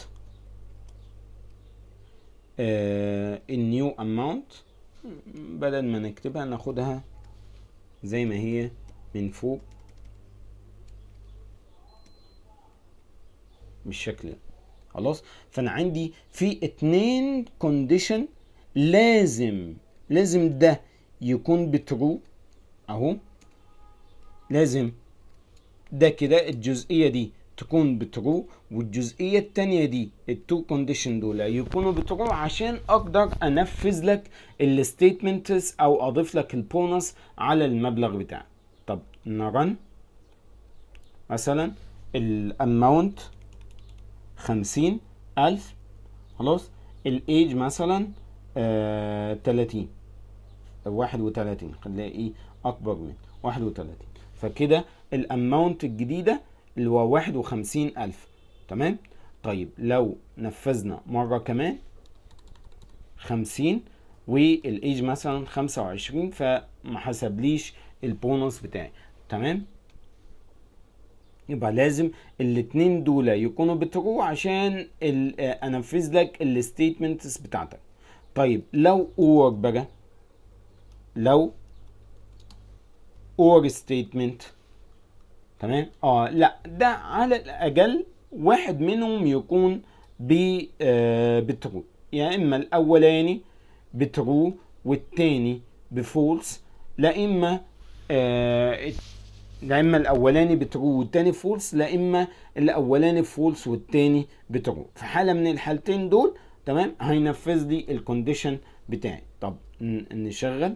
آه النيو amount بدل ما نكتبها ناخدها زي ما هي من فوق بالشكل ده خلاص فانا عندي في اتنين كونديشن لازم لازم ده يكون بترو اهو لازم ده كده الجزئيه دي تكون بترو والجزئيه التانية دي التو كونديشن دول يكونوا بترو عشان اقدر انفذ لك الستيتمنتس او اضيف لك البونص على المبلغ بتاعك طب نرن مثلا الاماونت خمسين ألف خلاص الايج مثلا آه تلاتين واحد وتلاتين خليها ايه اكبر من واحد وتلاتين فكده الاماونت الجديدة اللي هو واحد وخمسين ألف تمام طيب لو نفذنا مرة كمان خمسين والايج مثلا خمسة وعشرين فما حسبليش البونص بتاعي تمام يبقى لازم الاتنين دول يكونوا بترو عشان ال- آه، انفذ لك الستيتمنتس بتاعتك طيب لو اور بقى لو اور ستيتمنت تمام اه لا ده على الاقل واحد منهم يكون ب آه بترو يا اما الاولاني بترو والتاني بفولس لا اما آه لا اما الاولاني بترو والتاني فولس لا اما الاولاني فولس والتاني بترو في حاله من الحالتين دول تمام هينفذ لي الكونديشن بتاعي طب ن- نشغل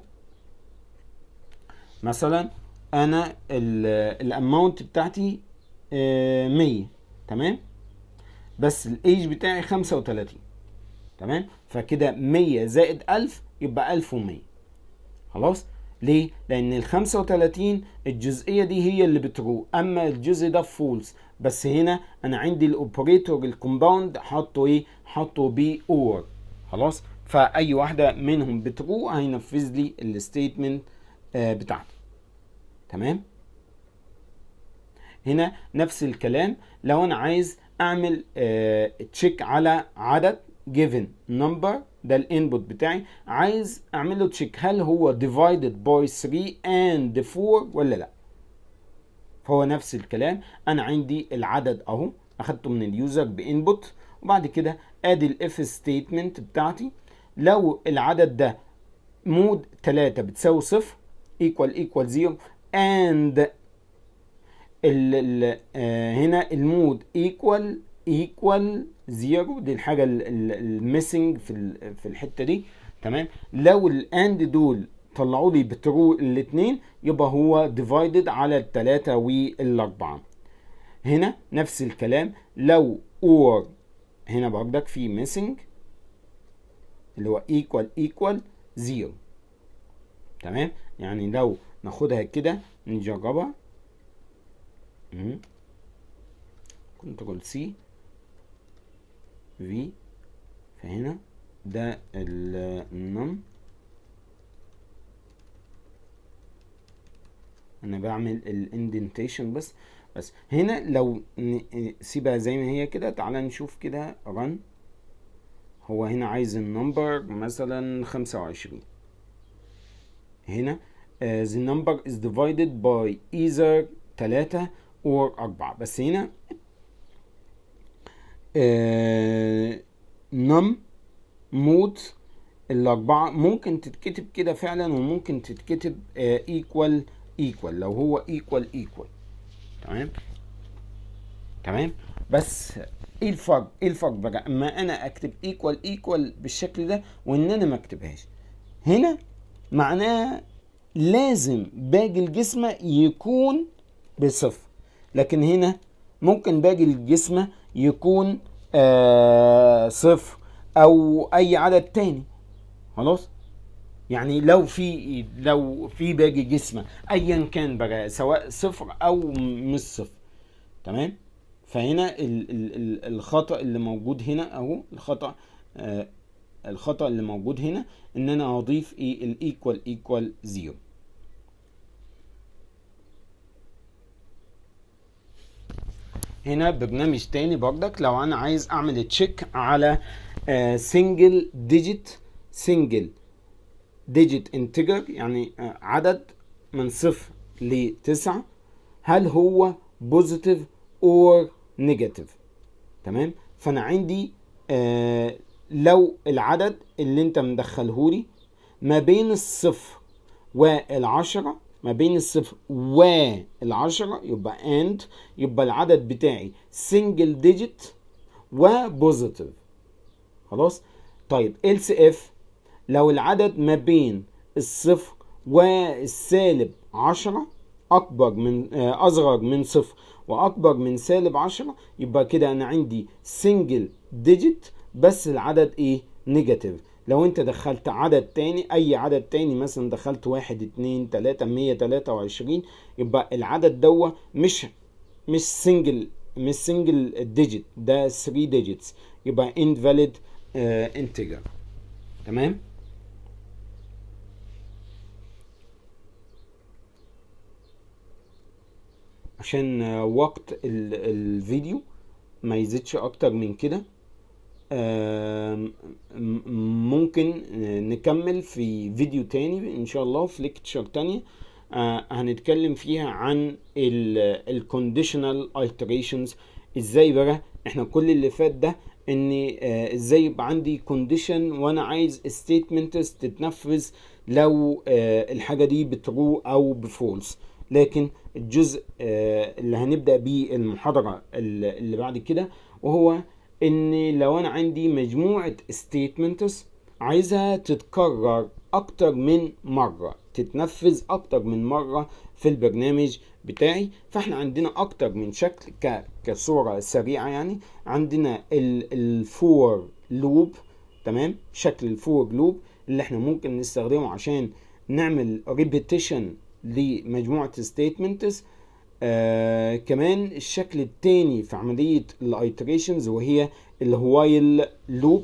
مثلا انا الاماونت بتاعتي آه، 100 تمام بس الايج بتاعي 35 تمام فكده 100 زائد 1000 يبقى 1100 خلاص ليه؟ لأن ال 35 الجزئية دي هي اللي بترو أما الجزء ده فولس بس هنا أنا عندي الأوبريتور الكومباوند حاطه إيه؟ حاطه بي أور خلاص فأي واحدة منهم بترو هينفذ لي الستيتمنت آه بتاعتي تمام؟ هنا نفس الكلام لو أنا عايز أعمل تشيك على عدد given number ده الانبوت بتاعي عايز اعمل له تشيك هل هو divided by 3 and 4 ولا لا فهو نفس الكلام انا عندي العدد اهو اخدته من اليوزر بانبوت وبعد كده ادي الاف ستيتمنت بتاعتي لو العدد ده مود 3 بتساوي صفر equal equal 0 and ال ال آه هنا المود equal equal 0 دي الحاجه الميسنج في ال- في الحته دي تمام لو الاند دول طلعوا لي بترو الاثنين يبقى هو ديفايدد على الثلاثه والاربعه هنا نفس الكلام لو اور هنا بردك في ميسنج اللي هو equal equal 0 تمام يعني لو ناخدها كده نجربها كنترول سي في فهنا ده النم انا بعمل الاندنتيشن بس بس هنا لو ن- سيبها زي ما هي كده تعالى نشوف كده رن هو هنا عايز النمبر مثلا خمسة وعشرين هنا آه، the number is divided by either تلاتة or أربعة بس هنا آه، num مود الأربعة ممكن تتكتب كده فعلا وممكن تتكتب آه، equal equal لو هو equal equal تمام تمام بس ايه الفرق ايه الفرق بقى اما انا اكتب equal equal بالشكل ده وان انا ما اكتبهاش هنا معناها لازم باقي الجسم يكون بصفر لكن هنا ممكن باقي الجسم يكون آه صفر او اي عدد تاني خلاص يعني لو في لو في باقي جسمه ايا كان بقى سواء صفر او مش صفر تمام فهنا ال ال ال الخطا اللي موجود هنا اهو الخطا آه الخطا اللي موجود هنا ان انا اضيف ايه الايكوال ايكوال زيرو هنا برنامج تاني برضك لو انا عايز اعمل تشيك على سنجل ديجيت سنجل ديجيت انتجر يعني آه، عدد من صفر لتسعة هل هو بوزيتيف اور نيجاتيف تمام فانا عندي آه لو العدد اللي انت مدخلهولي ما بين الصفر والعشرة ما بين الصفر والعشرة يبقى اند يبقى العدد بتاعي سنجل ديجيت وبوزيتيف خلاص طيب else if لو العدد ما بين الصفر والسالب عشرة أكبر من آه، أصغر من صفر وأكبر من سالب عشرة يبقى كده أنا عندي سنجل ديجيت بس العدد إيه نيجاتيف لو أنت دخلت عدد تاني أي عدد تاني مثلا دخلت واحد اتنين تلاتة مية تلاتة وعشرين يبقى العدد دوا مش مش سنجل مش سنجل ديجيت ده 3 ديجيتس يبقى invalid آه integer تمام عشان آه، وقت ال- الفيديو ما يزيدش اكتر من كده آم، م- ممكن آه، نكمل في فيديو تاني ان شاء الله في ليكتشر تانية آه، هنتكلم فيها عن الكونديشنال iterations ازاي بقى احنا كل اللي فات ده ان آه، ازاي يبقى عندي كونديشن وانا عايز statements تتنفذ لو آه، الحاجه دي بترو او بفولس لكن الجزء آه، اللي هنبدا بيه المحاضره اللي اللي بعد كده وهو ان لو انا عندي مجموعه statements عايزها تتكرر اكتر من مره تتنفذ اكتر من مره في البرنامج بتاعي فاحنا عندنا اكتر من شكل ك... كصوره سريعه يعني عندنا الفور لوب تمام شكل الفور لوب اللي احنا ممكن نستخدمه عشان نعمل ريبيتيشن لمجموعه statements آه كمان الشكل التاني في عملية الايتريشنز وهي الوايل لوب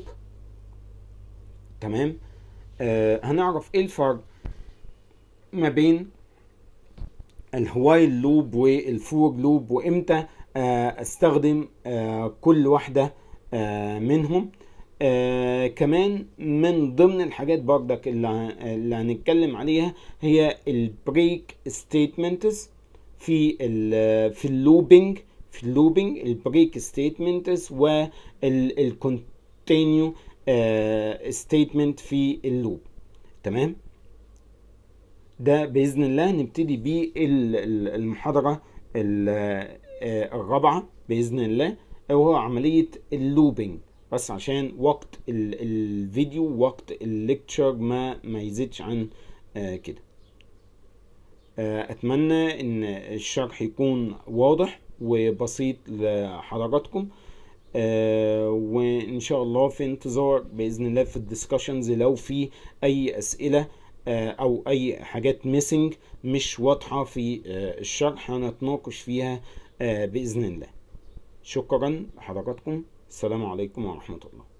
تمام آه هنعرف ايه الفرق ما بين الوايل لوب والفور لوب وامتى آه استخدم آه كل واحدة آه منهم آه كمان من ضمن الحاجات بردك اللي, ه- اللي هنتكلم عليها هي البريك ستيتمنتس في ال في اللوبينج في اللوبينج البريك ستيتمنتس والكونتينيو ستيتمنت في اللوب تمام ده باذن الله نبتدي بيه ال- ال- المحاضره ال- آه، الرابعه باذن الله وهو عمليه اللوبينج بس عشان وقت ال- الفيديو وقت الليكتشر ما ما يزيدش عن آه، كده آه، اتمنى ان الشرح يكون واضح وبسيط لحضراتكم آه، وان شاء الله في انتظار باذن الله في الدiscussions لو في اي اسئله آه، او اي حاجات ميسنج مش واضحه في آه، الشرح هنتناقش فيها آه، باذن الله شكرا لحضراتكم السلام عليكم ورحمه الله